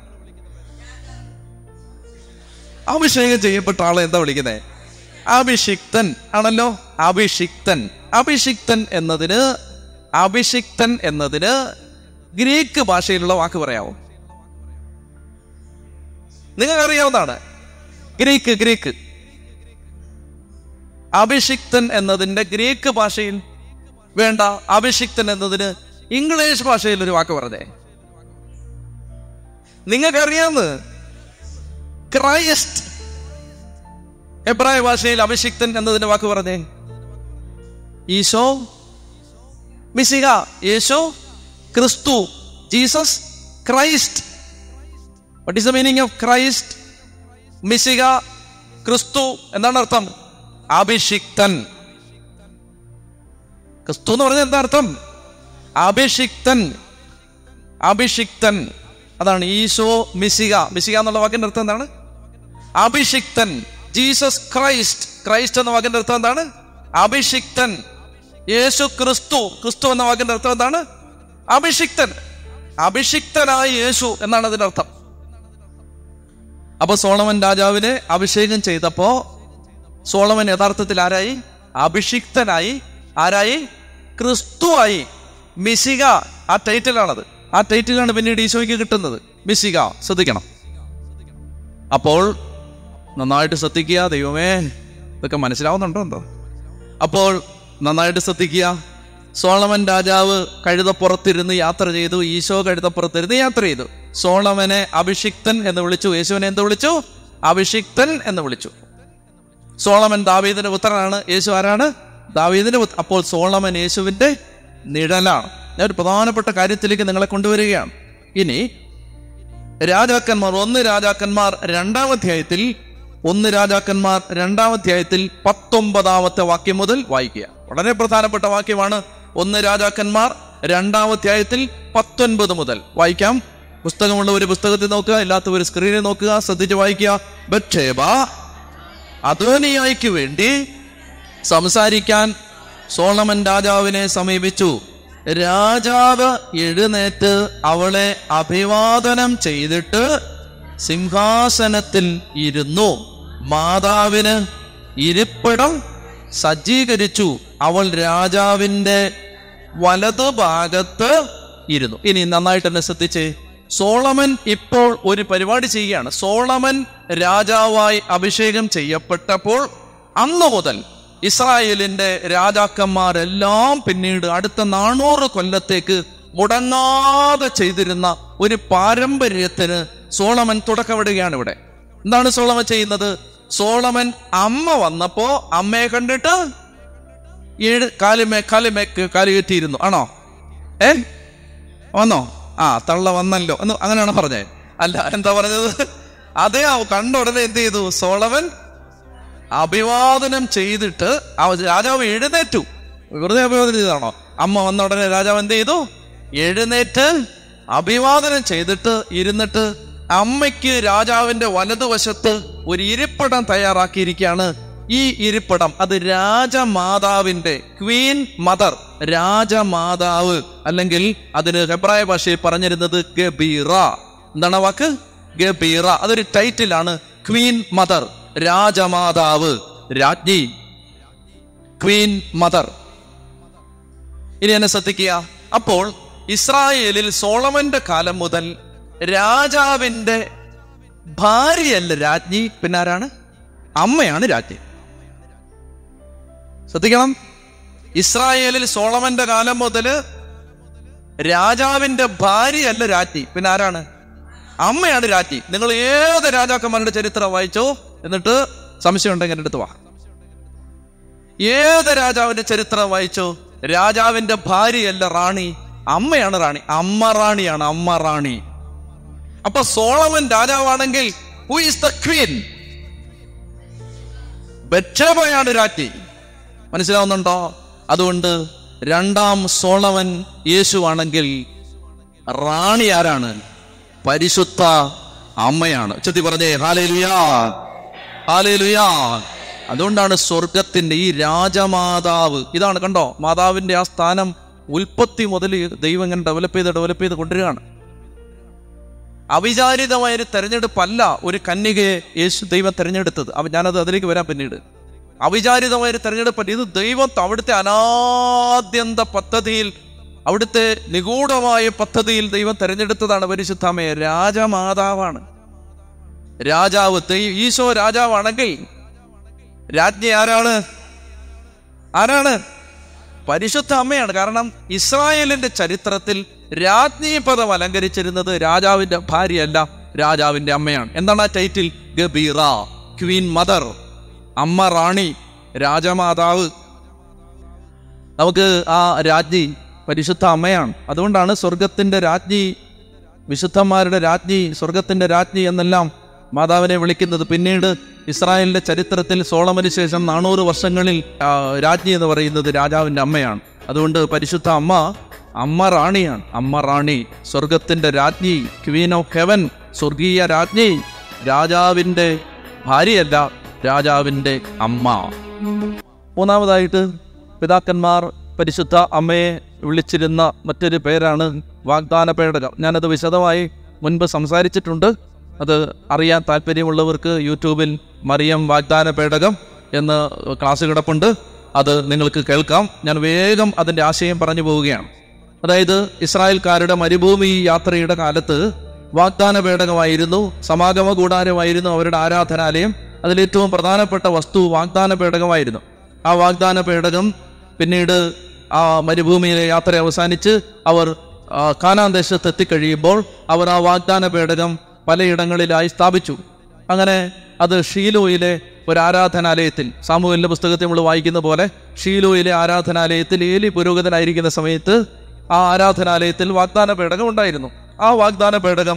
അഭിഷേകം ചെയ്യപ്പെട്ട ആളെ എന്താ വിളിക്കുന്നത് അഭിഷിക്തൻ ആണല്ലോ അഭിഷിക്തൻ അഭിഷിക്തൻ എന്നതിന് അഭിഷിക്തൻ എന്നതിന് ഗ്രീക്ക് ഭാഷയിലുള്ള വാക്ക് പറയാമോ നിങ്ങൾക്ക് അറിയാവുന്നതാണ് ഗ്രീക്ക് ഗ്രീക്ക് അഭിഷിക്തൻ എന്നതിന്റെ ഗ്രീക്ക് ഭാഷയിൽ വേണ്ട അഭിഷിക്തൻ എന്നതിന് ഇംഗ്ലീഷ് ഭാഷയിൽ ഒരു വാക്ക് പറഞ്ഞേ നിങ്ങൾക്കറിയാന്ന് ക്രൈസ്റ്റ് എബ്രായ ഭാഷയിൽ അഭിഷിക്തൻ എന്നതിന്റെ വാക്ക് പറഞ്ഞേ Isho Mishiha Yesho Kristu Jesus Christ what is the meaning of Christ Mishiha Kristu എന്താണ് അർത്ഥം അഭിഷിക്തൻ ക്രിസ്തു എന്ന് പറഞ്ഞാൽ എന്താ അർത്ഥം അഭിഷിക്തൻ അഭിഷിക്തൻ അതാണ് ഈശോ മിശിക മിശിക എന്നുള്ള വാക്കിന്റെ അർത്ഥം എന്താണ് അഭിഷിക്തൻ ജീസസ് ക്രൈസ്റ്റ് ക്രൈസ്റ്റ് എന്ന വാക്കിന്റെ അർത്ഥം എന്താണ് അഭിഷിക്തൻ യേശു ക്രിസ്തു ക്രിസ്തു എന്ന വാക്കിന്റെ അർത്ഥം എന്താണ് അഭിഷിക്തൻ അഭിഷിക്തനായ യേശു എന്നാണ് അതിന്റെ അർത്ഥം അപ്പൊ സോളമൻ രാജാവിനെ അഭിഷേകം ചെയ്തപ്പോ സോളമൻ യഥാർത്ഥത്തിൽ ആരായി അഭിഷിക്തനായി ആരായി ക്രിസ്തുവായി മിശിക ആ ടൈറ്റിലാണത് ആ ടൈറ്റിലാണ് പിന്നീട് ഈശോയ്ക്ക് കിട്ടുന്നത് മിശിക ശ്രദ്ധിക്കണം അപ്പോൾ നന്നായിട്ട് ശ്രദ്ധിക്കുക ദൈവമേ ഇതൊക്കെ മനസ്സിലാവുന്നുണ്ടോ എന്തോ അപ്പോൾ നന്നായിട്ട് ശ്രദ്ധിക്കുക സോളമൻ രാജാവ് കഴുതപ്പുറത്തിരുന്ന് യാത്ര ചെയ്തു ഈശോ കഴുതപ്പുറത്തിരുന്ന് യാത്ര ചെയ്തു സോളമനെ അഭിഷിക്തൻ എന്ന് വിളിച്ചു യേശുവിനെ എന്ത് വിളിച്ചു അഭിഷിക്തൻ എന്ന് വിളിച്ചു സോളമൻ ദാവീദിന്റെ പുത്രനാണ് യേശു ആരാണ് ദാവീദിന്റെ പുത്ര അപ്പോൾ സോളമൻ യേശുവിന്റെ നിഴലാണ് ഞാൻ ഒരു പ്രധാനപ്പെട്ട കാര്യത്തിലേക്ക് നിങ്ങളെ കൊണ്ടുവരികയാണ് ഇനി രാജാക്കന്മാർ ഒന്ന് രാജാക്കന്മാർ രണ്ടാം അധ്യായത്തിൽ ഒന്ന് രാജാക്കന്മാർ രണ്ടാം അധ്യായത്തിൽ പത്തൊമ്പതാമത്തെ വാക്യം മുതൽ വായിക്കുക വളരെ പ്രധാനപ്പെട്ട വാക്യമാണ് ഒന്ന് രാജാക്കന്മാർ രണ്ടാം അധ്യായത്തിൽ പത്തൊൻപത് മുതൽ വായിക്കാം പുസ്തകമുള്ള ഒരു പുസ്തകത്തിൽ നോക്കുക ഇല്ലാത്ത ഒരു സ്ക്രീനിൽ നോക്കുക ശ്രദ്ധിച്ച് വായിക്കുക ബക്ഷേബ അധോനിയായിക്ക് വേണ്ടി സംസാരിക്കാൻ സോളമൻ രാജാവിനെ സമീപിച്ചു രാജാവ് എഴുന്നേറ്റ് അവളെ അഭിവാദനം ചെയ്തിട്ട് സിംഹാസനത്തിൽ ഇരുന്നു മാതാവിന് ഇരിപ്പിടം സജ്ജീകരിച്ചു അവൾ രാജാവിൻ്റെ വലതുഭാഗത്ത് ഇരുന്നു ഇനി നന്നായിട്ട് എന്നെ ശ്രദ്ധിച്ച് സോളമൻ ഇപ്പോൾ ഒരു പരിപാടി ചെയ്യുകയാണ് സോളമൻ രാജാവായി അഭിഷേകം ചെയ്യപ്പെട്ടപ്പോൾ അന്നു മുതൽ ഇസ്രായേലിന്റെ രാജാക്കന്മാരെല്ലാം പിന്നീട് അടുത്ത നാനൂറ് കൊല്ലത്തേക്ക് മുടങ്ങാതെ ചെയ്തിരുന്ന ഒരു പാരമ്പര്യത്തിന് സോളമൻ തുടക്കമിടുകയാണ് ഇവിടെ എന്താണ് സോളമൻ ചെയ്യുന്നത് സോളമൻ അമ്മ വന്നപ്പോ അമ്മയെ കണ്ടിട്ട് ഏഴ് കാലുമേ കാലുമേക്ക് കാലുകെട്ടിയിരുന്നു ആണോ ഏ വന്നോ ആ തള്ള വന്നല്ലോ എന്ന് അങ്ങനെയാണ് പറഞ്ഞത് അല്ല എന്താ പറഞ്ഞത് അതേ ആ കണ്ട ഉടനെ എന്ത് ചെയ്തു സോളമൻ അഭിവാദനം ചെയ്തിട്ട് ആ രാജാവ് എഴുന്നേറ്റു വെറുതെ അഭിവാദനം ചെയ്താണോ അമ്മ വന്ന ഉടനെ രാജാവ് എന്ത് ചെയ്തു എഴുന്നേറ്റ് അഭിവാദനം ചെയ്തിട്ട് ഇരുന്നിട്ട് അമ്മയ്ക്ക് രാജാവിന്റെ വലതുവശത്ത് ഒരു ഇരിപ്പിടം തയ്യാറാക്കിയിരിക്കുകയാണ് ഈ ഇരിപ്പിടം അത് രാജമാതാവിന്റെ ക്വീൻ മദർ രാജമാതാവ് അല്ലെങ്കിൽ അതിന് ഹെബ്രായ ഭാഷയിൽ പറഞ്ഞിരുന്നത് ഗബീറ എന്താണ് ആ വാക്ക് ഗബീറ അതൊരു ടൈറ്റിലാണ് ക്വീൻ മദർ രാജമാതാവ് രാജ്ഞി ക്വീൻ മദർ ഇനി എന്നെ ശ്രദ്ധിക്കുക അപ്പോൾ ഇസ്രായേലിൽ സോളമന്റെ കാലം മുതൽ രാജാവിന്റെ ഭാര്യയല്ല രാജ്ഞി പിന്നെ ആരാണ് അമ്മയാണ് രാജ്ഞി ശ്രദ്ധിക്കണം ഇസ്രായേലിൽ സോളമന്റെ കാലം മുതൽ രാജാവിന്റെ ഭാര്യയല്ല രാജ്ഞി പിന്നെ ആരാണ് അമ്മയാണ് രാജ്ഞി നിങ്ങൾ ഏത് രാജാക്കന്മാരുടെ ചരിത്രം വായിച്ചോ എന്നിട്ട് സംശയം ഉണ്ടെങ്കിൽ എൻ്റെ അടുത്ത് വാ ഏത് രാജാവിന്റെ ചരിത്രം വായിച്ചോ രാജാവിന്റെ ഭാര്യയല്ല റാണി അമ്മയാണ് റാണി അമ്മ റാണിയാണ് അമ്മ റാണി അപ്പൊ സോളമൻ രാജാവാണെങ്കിൽ ഹു ഈസ് ദ ക്വീൻ ബക്ഷേബയാണ് രാജ്ഞി മനസ്സിലാവുന്നുണ്ടോ അതുകൊണ്ട് രണ്ടാം സോളവൻ യേശുവാണെങ്കിൽ റാണി ആരാണ് പരിശുദ്ധ അമ്മയാണ് ചെത്തി പറഞ്ഞേ ഹാലേലുയാ ഹാലേലുയാ അതുകൊണ്ടാണ് സ്വർഗത്തിന്റെ ഈ രാജമാതാവ് ഇതാണ് കണ്ടോ മാതാവിന്റെ ആ സ്ഥാനം ഉൽപ്പത്തി മുതൽ ദൈവം ഇങ്ങനെ ഡെവലപ്പ് ചെയ്ത് ഡെവലപ്പ് ചെയ്ത് കൊണ്ടുവരികയാണ് അവിചാരിതമായ ഒരു തെരഞ്ഞെടുപ്പല്ല ഒരു കന്യകയെ യേശു ദൈവം തെരഞ്ഞെടുത്തത് അപ്പൊ ഞാനത് അതിലേക്ക് വരാം പിന്നീട് അവിചാരിതമായ ഒരു തെരഞ്ഞെടുപ്പല്ല ഇത് ദൈവം അവിടുത്തെ അനാദ്യന്ത പദ്ധതിയിൽ അവിടുത്തെ നിഗൂഢമായ പദ്ധതിയിൽ ദൈവം തെരഞ്ഞെടുത്തതാണ് പരിശുദ്ധമ്മയെ രാജമാതാവാണ് രാജാവ് ദൈ- ഈശോ രാജാവാണെങ്കിൽ രാജ്ഞി ആരാണ് ആരാണ് പരിശുദ്ധ അമ്മയാണ് കാരണം ഇസ്രായേലിന്റെ ചരിത്രത്തിൽ രാജ്ഞി പദം അലങ്കരിച്ചിരുന്നത് രാജാവിന്റെ ഭാര്യയല്ല രാജാവിന്റെ അമ്മയാണ് എന്താണ് ആ ടൈറ്റിൽ ഗബീറ ക്വീൻ മദർ അമ്മ റാണി രാജമാതാവ് നമുക്ക് ആ രാജ്ഞി പരിശുദ്ധ അമ്മയാണ് അതുകൊണ്ടാണ് സ്വർഗത്തിന്റെ രാജ്ഞി വിശുദ്ധന്മാരുടെ രാജ്ഞി സ്വർഗത്തിന്റെ രാജ്ഞി എന്നെല്ലാം മാതാവിനെ വിളിക്കുന്നത് പിന്നീട് ഇസ്രായേലിന്റെ ചരിത്രത്തിൽ സോളമന് ശേഷം നാനൂറ് വർഷങ്ങളിൽ ആ, രാജ്ഞി എന്ന് പറയുന്നത് രാജാവിൻ്റെ അമ്മയാണ് അതുകൊണ്ട് പരിശുദ്ധ അമ്മ അമ്മ റാണിയാണ് അമ്മ റാണി സ്വർഗത്തിന്റെ രാജ്ഞി ക്വീൻ ഓഫ് ഹെവൻ സ്വർഗീയ രാജ്ഞി രാജാവിൻ്റെ ഭാര്യയല്ല രാജാവിൻ്റെ അമ്മ മൂന്നാമതായിട്ട് പിതാക്കന്മാർ പരിശുദ്ധ അമ്മയെ വിളിച്ചിരുന്ന മറ്റൊരു പേരാണ് വാഗ്ദാന പേടകം ഞാനത് വിശദമായി മുൻപ് സംസാരിച്ചിട്ടുണ്ട് അത് അറിയാൻ താല്പര്യമുള്ളവർക്ക് യൂട്യൂബിൽ മറിയം വാഗ്ദാന പേടകം എന്ന് ക്ലാസ് കിടപ്പുണ്ട് അത് നിങ്ങൾക്ക് കേൾക്കാം ഞാൻ വേഗം അതിൻ്റെ ആശയം പറഞ്ഞു പോവുകയാണ് അതായത് ഇസ്രായേൽക്കാരുടെ മരുഭൂമി യാത്രയുടെ കാലത്ത് വാഗ്ദാന പേടകമായിരുന്നു സമാഗമ കൂടാരമായിരുന്നു അവരുടെ ആരാധനാലയം അതിലേറ്റവും പ്രധാനപ്പെട്ട വസ്തു വാഗ്ദാന പേടകമായിരുന്നു ആ വാഗ്ദാന പേടകം പിന്നീട് ആ മരുഭൂമിയിലെ യാത്ര അവസാനിച്ച് അവർ ആ, കാനാൻ ദേശത്ത് എത്തിക്കഴിയുമ്പോൾ അവർ ആ വാഗ്ദാന പേടകം പലയിടങ്ങളിലായി സ്ഥാപിച്ചു അങ്ങനെ അത് ഷീലോയിലെ ഒരു ആരാധനാലയത്തിൽ സാമൂഹ്യ പുസ്തകത്തിൽ നമ്മൾ വായിക്കുന്ന പോലെ ഷീലോയിലെ ആരാധനാലയത്തിൽ ഏലി പുരോഗതനായിരിക്കുന്ന സമയത്ത് ആ ആരാധനാലയത്തിൽ വാഗ്ദാന പേടകം ഉണ്ടായിരുന്നു ആ വാഗ്ദാന പേടകം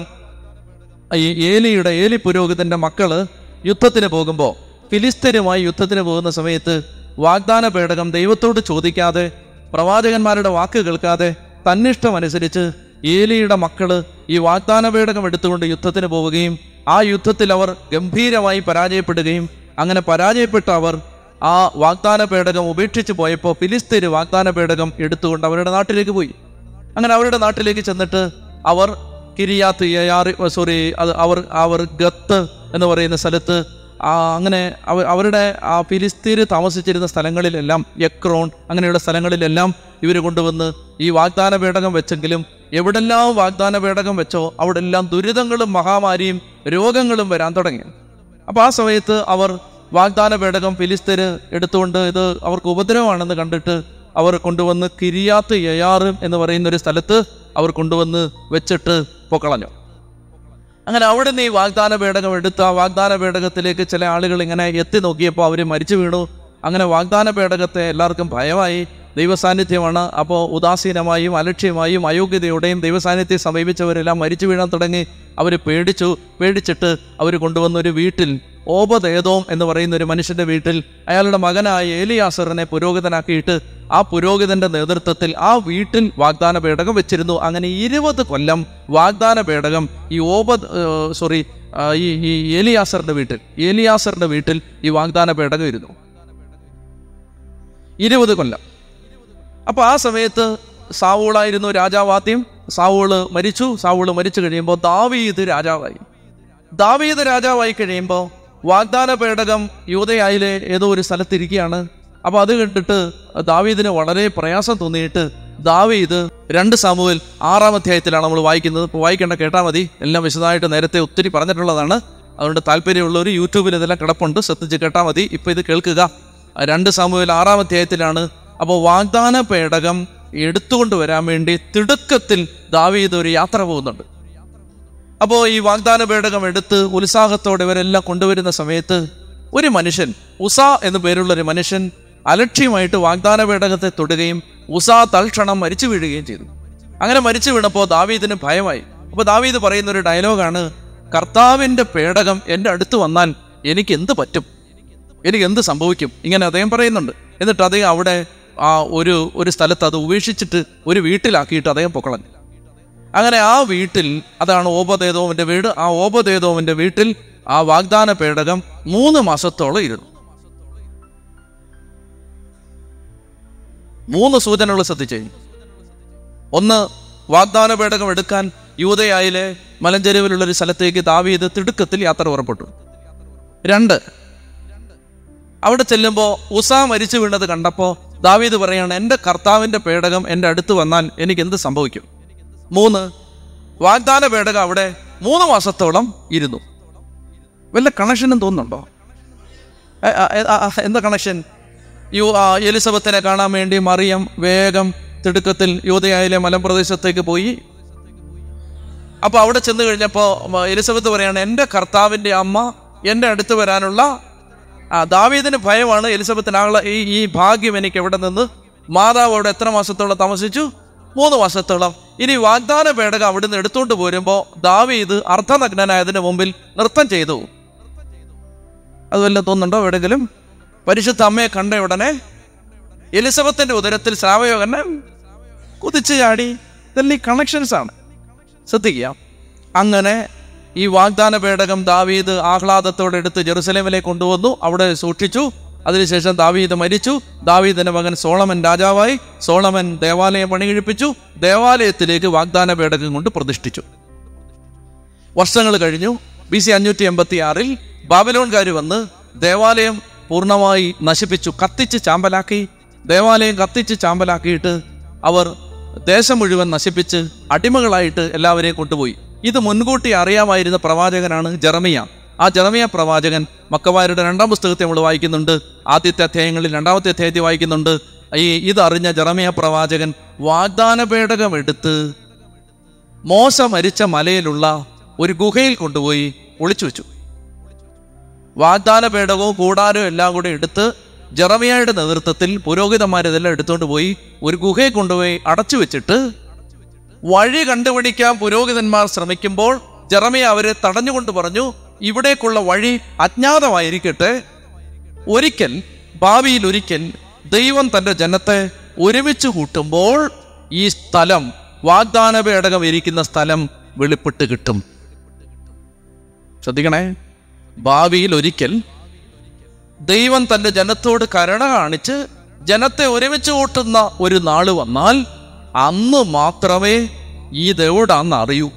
ഈ ഏലിയുടെ ഏലി പുരോഹിതന്റെ മക്കള് യുദ്ധത്തിന് പോകുമ്പോൾ ഫിലിസ്തീനുമായി യുദ്ധത്തിന് പോകുന്ന സമയത്ത് വാഗ്ദാന പേടകം ദൈവത്തോട് ചോദിക്കാതെ പ്രവാചകന്മാരുടെ വാക്ക് കേൾക്കാതെ തന്നിഷ്ടമനുസരിച്ച് ഏലിയുടെ മക്കള് ഈ വാഗ്ദാന പേടകം എടുത്തുകൊണ്ട് യുദ്ധത്തിന് പോവുകയും ആ യുദ്ധത്തിൽ അവർ ഗംഭീരമായി പരാജയപ്പെടുകയും അങ്ങനെ പരാജയപ്പെട്ട അവർ ആ വാഗ്ദാന പേടകം ഉപേക്ഷിച്ച് പോയപ്പോൾ ഫിലിസ്തീന് വാഗ്ദാന പേടകം എടുത്തുകൊണ്ട് അവരുടെ നാട്ടിലേക്ക് പോയി അങ്ങനെ അവരുടെ നാട്ടിലേക്ക് ചെന്നിട്ട് അവർ കിരിയാത്ത് യയാറി സോറി അത് അവർ അവർ ഗത്ത് എന്ന് പറയുന്ന സ്ഥലത്ത് ആ അങ്ങനെ അവ അവരുടെ ആ ഫിലിസ്തീന് താമസിച്ചിരുന്ന സ്ഥലങ്ങളിലെല്ലാം യക്രോൺ അങ്ങനെയുള്ള സ്ഥലങ്ങളിലെല്ലാം ഇവർ കൊണ്ടുവന്ന് ഈ വാഗ്ദാന പേടകം വെച്ചെങ്കിലും എവിടെല്ലാം വാഗ്ദാന പേടകം വെച്ചോ അവിടെ എല്ലാം ദുരിതങ്ങളും മഹാമാരിയും രോഗങ്ങളും വരാൻ തുടങ്ങി അപ്പോൾ ആ സമയത്ത് അവർ വാഗ്ദാന പേടകം ഫിലിസ്തീന് എടുത്തുകൊണ്ട് ഇത് അവർക്ക് ഉപദ്രവമാണെന്ന് കണ്ടിട്ട് അവർ കൊണ്ടുവന്ന് കിരിയാത്ത് യയാറ് എന്ന് പറയുന്ന ഒരു സ്ഥലത്ത് അവർ കൊണ്ടുവന്ന് വെച്ചിട്ട് പൊക്കളഞ്ഞു അങ്ങനെ അവിടെ നിന്ന് ഈ വാഗ്ദാന പേടകം എടുത്ത് ആ വാഗ്ദാന പേടകത്തിലേക്ക് ചില ആളുകൾ ഇങ്ങനെ എത്തി നോക്കിയപ്പോൾ അവർ മരിച്ചു വീണു അങ്ങനെ വാഗ്ദാന പേടകത്തെ എല്ലാവർക്കും ഭയമായി ദൈവസാന്നിധ്യമാണ് അപ്പോൾ ഉദാസീനമായും അലക്ഷ്യമായും അയോഗ്യതയോടെയും ദൈവസാന്നിധ്യം സമീപിച്ചവരെല്ലാം മരിച്ചു വീഴാൻ തുടങ്ങി അവർ പേടിച്ചു പേടിച്ചിട്ട് അവർ കൊണ്ടുവന്ന ഒരു വീട്ടിൽ ഓപദേതോം എന്ന് പറയുന്ന ഒരു മനുഷ്യന്റെ വീട്ടിൽ അയാളുടെ മകനായ ഏലിയാസറിനെ പുരോഹിതനാക്കിയിട്ട് ആ പുരോഹിതന്റെ നേതൃത്വത്തിൽ ആ വീട്ടിൽ വാഗ്ദാന പേടകം വെച്ചിരുന്നു അങ്ങനെ ഇരുപത് കൊല്ലം വാഗ്ദാന പേടകം ഈ ഓപ സോറി ഈ ഈ ഏലിയാസറിന്റെ വീട്ടിൽ ഏലിയാസറിന്റെ വീട്ടിൽ ഈ വാഗ്ദാന പേടകം ഇരുന്നു ഇരുപത് കൊല്ലം അപ്പോൾ ആ സമയത്ത് സാവൂളായിരുന്നു രാജാവാദ്യം സാവൂള് മരിച്ചു സാവൂള് മരിച്ചു കഴിയുമ്പോൾ ദാവീദ് രാജാവായി ദാവീദ് രാജാവായി കഴിയുമ്പോൾ വാഗ്ദാന പേടകം യൂതയായിലെ ഏതോ ഒരു സ്ഥലത്തിരിക്കുകയാണ് അപ്പോൾ അത് കണ്ടിട്ട് ദാവീദിന് വളരെ പ്രയാസം തോന്നിയിട്ട് ദാവീദ് രണ്ട് സാമുവിൽ ആറാം അധ്യായത്തിലാണ് നമ്മൾ വായിക്കുന്നത് ഇപ്പോൾ വായിക്കേണ്ട കേട്ടാൽ മതി എല്ലാം വിശദമായിട്ട് നേരത്തെ ഒത്തിരി പറഞ്ഞിട്ടുള്ളതാണ് അതുകൊണ്ട് താല്പര്യമുള്ളവർ യൂട്യൂബിൽ ഇതെല്ലാം കിടപ്പുണ്ട് ശ്രദ്ധിച്ച് കേട്ടാൽ മതി ഇപ്പോൾ ഇത് കേൾക്കുക രണ്ട് സാമുവിൽ ആറാം അധ്യായത്തിലാണ് അപ്പോൾ വാഗ്ദാന പേടകം എടുത്തുകൊണ്ട് വരാൻ വേണ്ടി തിടുക്കത്തിൽ ദാവീദ് ഒരു യാത്ര പോകുന്നുണ്ട് അപ്പോൾ ഈ വാഗ്ദാന പേടകം എടുത്ത് ഉത്സാഹത്തോടെ ഇവരെല്ലാം കൊണ്ടുവരുന്ന സമയത്ത് ഒരു മനുഷ്യൻ ഉസ എന്നു പേരുള്ള ഒരു മനുഷ്യൻ അലക്ഷ്യമായിട്ട് വാഗ്ദാന പേടകത്തെ തൊടുകയും ഉസ തൽക്ഷണം മരിച്ചു വീഴുകയും ചെയ്തു അങ്ങനെ മരിച്ചു വീണപ്പോൾ ദാവീദിന് ഭയമായി അപ്പോൾ ദാവീദ് പറയുന്ന ഒരു ഡയലോഗാണ് കർത്താവിൻ്റെ പേടകം എൻ്റെ അടുത്ത് വന്നാൽ എനിക്ക് എന്ത് പറ്റും എനിക്ക് എന്ത് സംഭവിക്കും ഇങ്ങനെ അദ്ദേഹം പറയുന്നുണ്ട് എന്നിട്ട് അദ്ദേഹം അവിടെ ആ ഒരു ഒരു സ്ഥലത്ത് അത് ഉപേക്ഷിച്ചിട്ട് ഒരു വീട്ടിലാക്കിയിട്ട് അദ്ദേഹം പൊക്കളഞ്ഞു അങ്ങനെ ആ വീട്ടിൽ അതാണ് ഓപദേതോവിൻ്റെ വീട് ആ ഓപദേതോവിൻ്റെ വീട്ടിൽ ആ വാഗ്ദാന പേടകം മൂന്ന് മാസത്തോളം ഇരുന്നു മൂന്ന് സൂചനകൾ ശ്രദ്ധിച്ചേ ഒന്ന് വാഗ്ദാന പേടകം എടുക്കാൻ യൂതയായിലെ മലഞ്ചെരുവിലുള്ള ഒരു സ്ഥലത്തേക്ക് ദാവീദ് തിടുക്കത്തിൽ യാത്ര പുറപ്പെട്ടു രണ്ട് അവിടെ ചെല്ലുമ്പോൾ ഉസ മരിച്ചു വീണത് കണ്ടപ്പോൾ ദാവീദ് പറയാണ് എൻ്റെ കർത്താവിൻ്റെ പേടകം എൻ്റെ അടുത്ത് വന്നാൽ എനിക്ക് എന്ത് സംഭവിക്കും മൂന്ന് വാഗ്ദാന പേടകം അവിടെ മൂന്ന് മാസത്തോളം ഇരുന്നു വല്ല കണക്ഷനും തോന്നുന്നുണ്ടോ എ, ആ, എ, ആ, ആ, എന്താ കണക്ഷൻ യു ആ, എലിസബത്തിനെ കാണാൻ വേണ്ടി മറിയം വേഗം തിടുക്കത്തിൽ യൂതയായിലെ മലമ്പ്രദേശത്തേക്ക് പോയി അപ്പോൾ അവിടെ ചെന്ന് കഴിഞ്ഞപ്പോൾ എലിസബത്ത് പറയാണ് എൻ്റെ കർത്താവിൻ്റെ അമ്മ എൻ്റെ അടുത്ത് വരാനുള്ള ആ ദാവീദിന് ഭയമാണ് എലിസബത്തിനാകുള്ള ഈ ഈ ഭാഗ്യം എനിക്ക് എവിടെ നിന്ന് മാതാവ് അവിടെ എത്ര മാസത്തോളം താമസിച്ചു മൂന്ന് വർഷത്തോളം ഇനി വാഗ്ദാന പേടകം അവിടുന്ന് എടുത്തുകൊണ്ട് പോരുമ്പോൾ ദാവീദ് അർദ്ധനഗ്നനായതിന് മുമ്പിൽ നൃത്തം ചെയ്തു അത് വല്ല തോന്നുന്നുണ്ടോ എവിടെങ്കിലും പരിശുദ്ധ അമ്മയെ കണ്ട ഉടനെ എലിസബത്തിന്റെ ഉദരത്തിൽ ശ്രാവയോഗനെ കുതിച്ചു ചാടി ഇതെല്ലാം ഈ കണക്ഷൻസ് ആണ് ശ്രദ്ധിക്കുക അങ്ങനെ ഈ വാഗ്ദാന പേടകം ദാവീദ് ആഹ്ലാദത്തോടെ എടുത്ത് ജെറുസലേമിലേക്ക് കൊണ്ടുവന്നു അവിടെ സൂക്ഷിച്ചു അതിനുശേഷം ദാവീദ് മരിച്ചു ദാവീദിന്റെ മകൻ സോളമൻ രാജാവായി സോളമൻ ദേവാലയം പണികഴിപ്പിച്ചു ദേവാലയത്തിലേക്ക് വാഗ്ദാന പേടകം കൊണ്ട് പ്രതിഷ്ഠിച്ചു വർഷങ്ങൾ കഴിഞ്ഞു ബി സി അഞ്ഞൂറ്റി എൺപത്തി ആറിൽ ബാബലോൺകാർ വന്ന് ദേവാലയം പൂർണ്ണമായി നശിപ്പിച്ചു കത്തിച്ച് ചാമ്പലാക്കി ദേവാലയം കത്തിച്ച് ചാമ്പലാക്കിയിട്ട് അവർ ദേശം മുഴുവൻ നശിപ്പിച്ച് അടിമകളായിട്ട് എല്ലാവരെയും കൊണ്ടുപോയി ഇത് മുൻകൂട്ടി അറിയാമായിരുന്ന പ്രവാചകനാണ് ജെറമിയ ആ ജെറമിയ പ്രവാചകൻ മക്കവാരുടെ രണ്ടാം പുസ്തകത്തെ നമ്മൾ വായിക്കുന്നുണ്ട് ആദ്യത്തെ അധ്യായങ്ങളിൽ രണ്ടാമത്തെ അധ്യായത്തിൽ വായിക്കുന്നുണ്ട് ഈ ഇതറിഞ്ഞ ജെറമിയ പ്രവാചകൻ വാഗ്ദാന പേടകം എടുത്ത് മോശ മരിച്ച മലയിലുള്ള ഒരു ഗുഹയിൽ കൊണ്ടുപോയി ഒളിച്ചു വെച്ചു വാഗ്ദാന പേടകവും കൂടാരവും എല്ലാം കൂടെ എടുത്ത് ജെറമിയയുടെ നേതൃത്വത്തിൽ പുരോഹിതന്മാരിതെല്ലാം എടുത്തുകൊണ്ട് പോയി ഒരു ഗുഹയെ കൊണ്ടുപോയി അടച്ചു വെച്ചിട്ട് വഴി കണ്ടുപിടിക്കാൻ പുരോഹിതന്മാർ ശ്രമിക്കുമ്പോൾ ജെറമിയ അവരെ തടഞ്ഞുകൊണ്ട് പറഞ്ഞു ഇവിടേക്കുള്ള വഴി അജ്ഞാതമായിരിക്കട്ടെ ഒരിക്കൽ ഭാവിയിൽ ഒരിക്കൽ ദൈവം തൻ്റെ ജനത്തെ ഒരുമിച്ച് കൂട്ടുമ്പോൾ ഈ സ്ഥലം വാഗ്ദാന പേടകം ഇരിക്കുന്ന സ്ഥലം വെളിപ്പെട്ട് കിട്ടും ശ്രദ്ധിക്കണേ ഭാവിയിൽ ഒരിക്കൽ ദൈവം തൻ്റെ ജനത്തോട് കരുണ കാണിച്ച് ജനത്തെ ഒരുമിച്ച് കൂട്ടുന്ന ഒരു നാള് വന്നാൽ അന്ന് മാത്രമേ ഈ ദേവോടാന്ന് അറിയൂ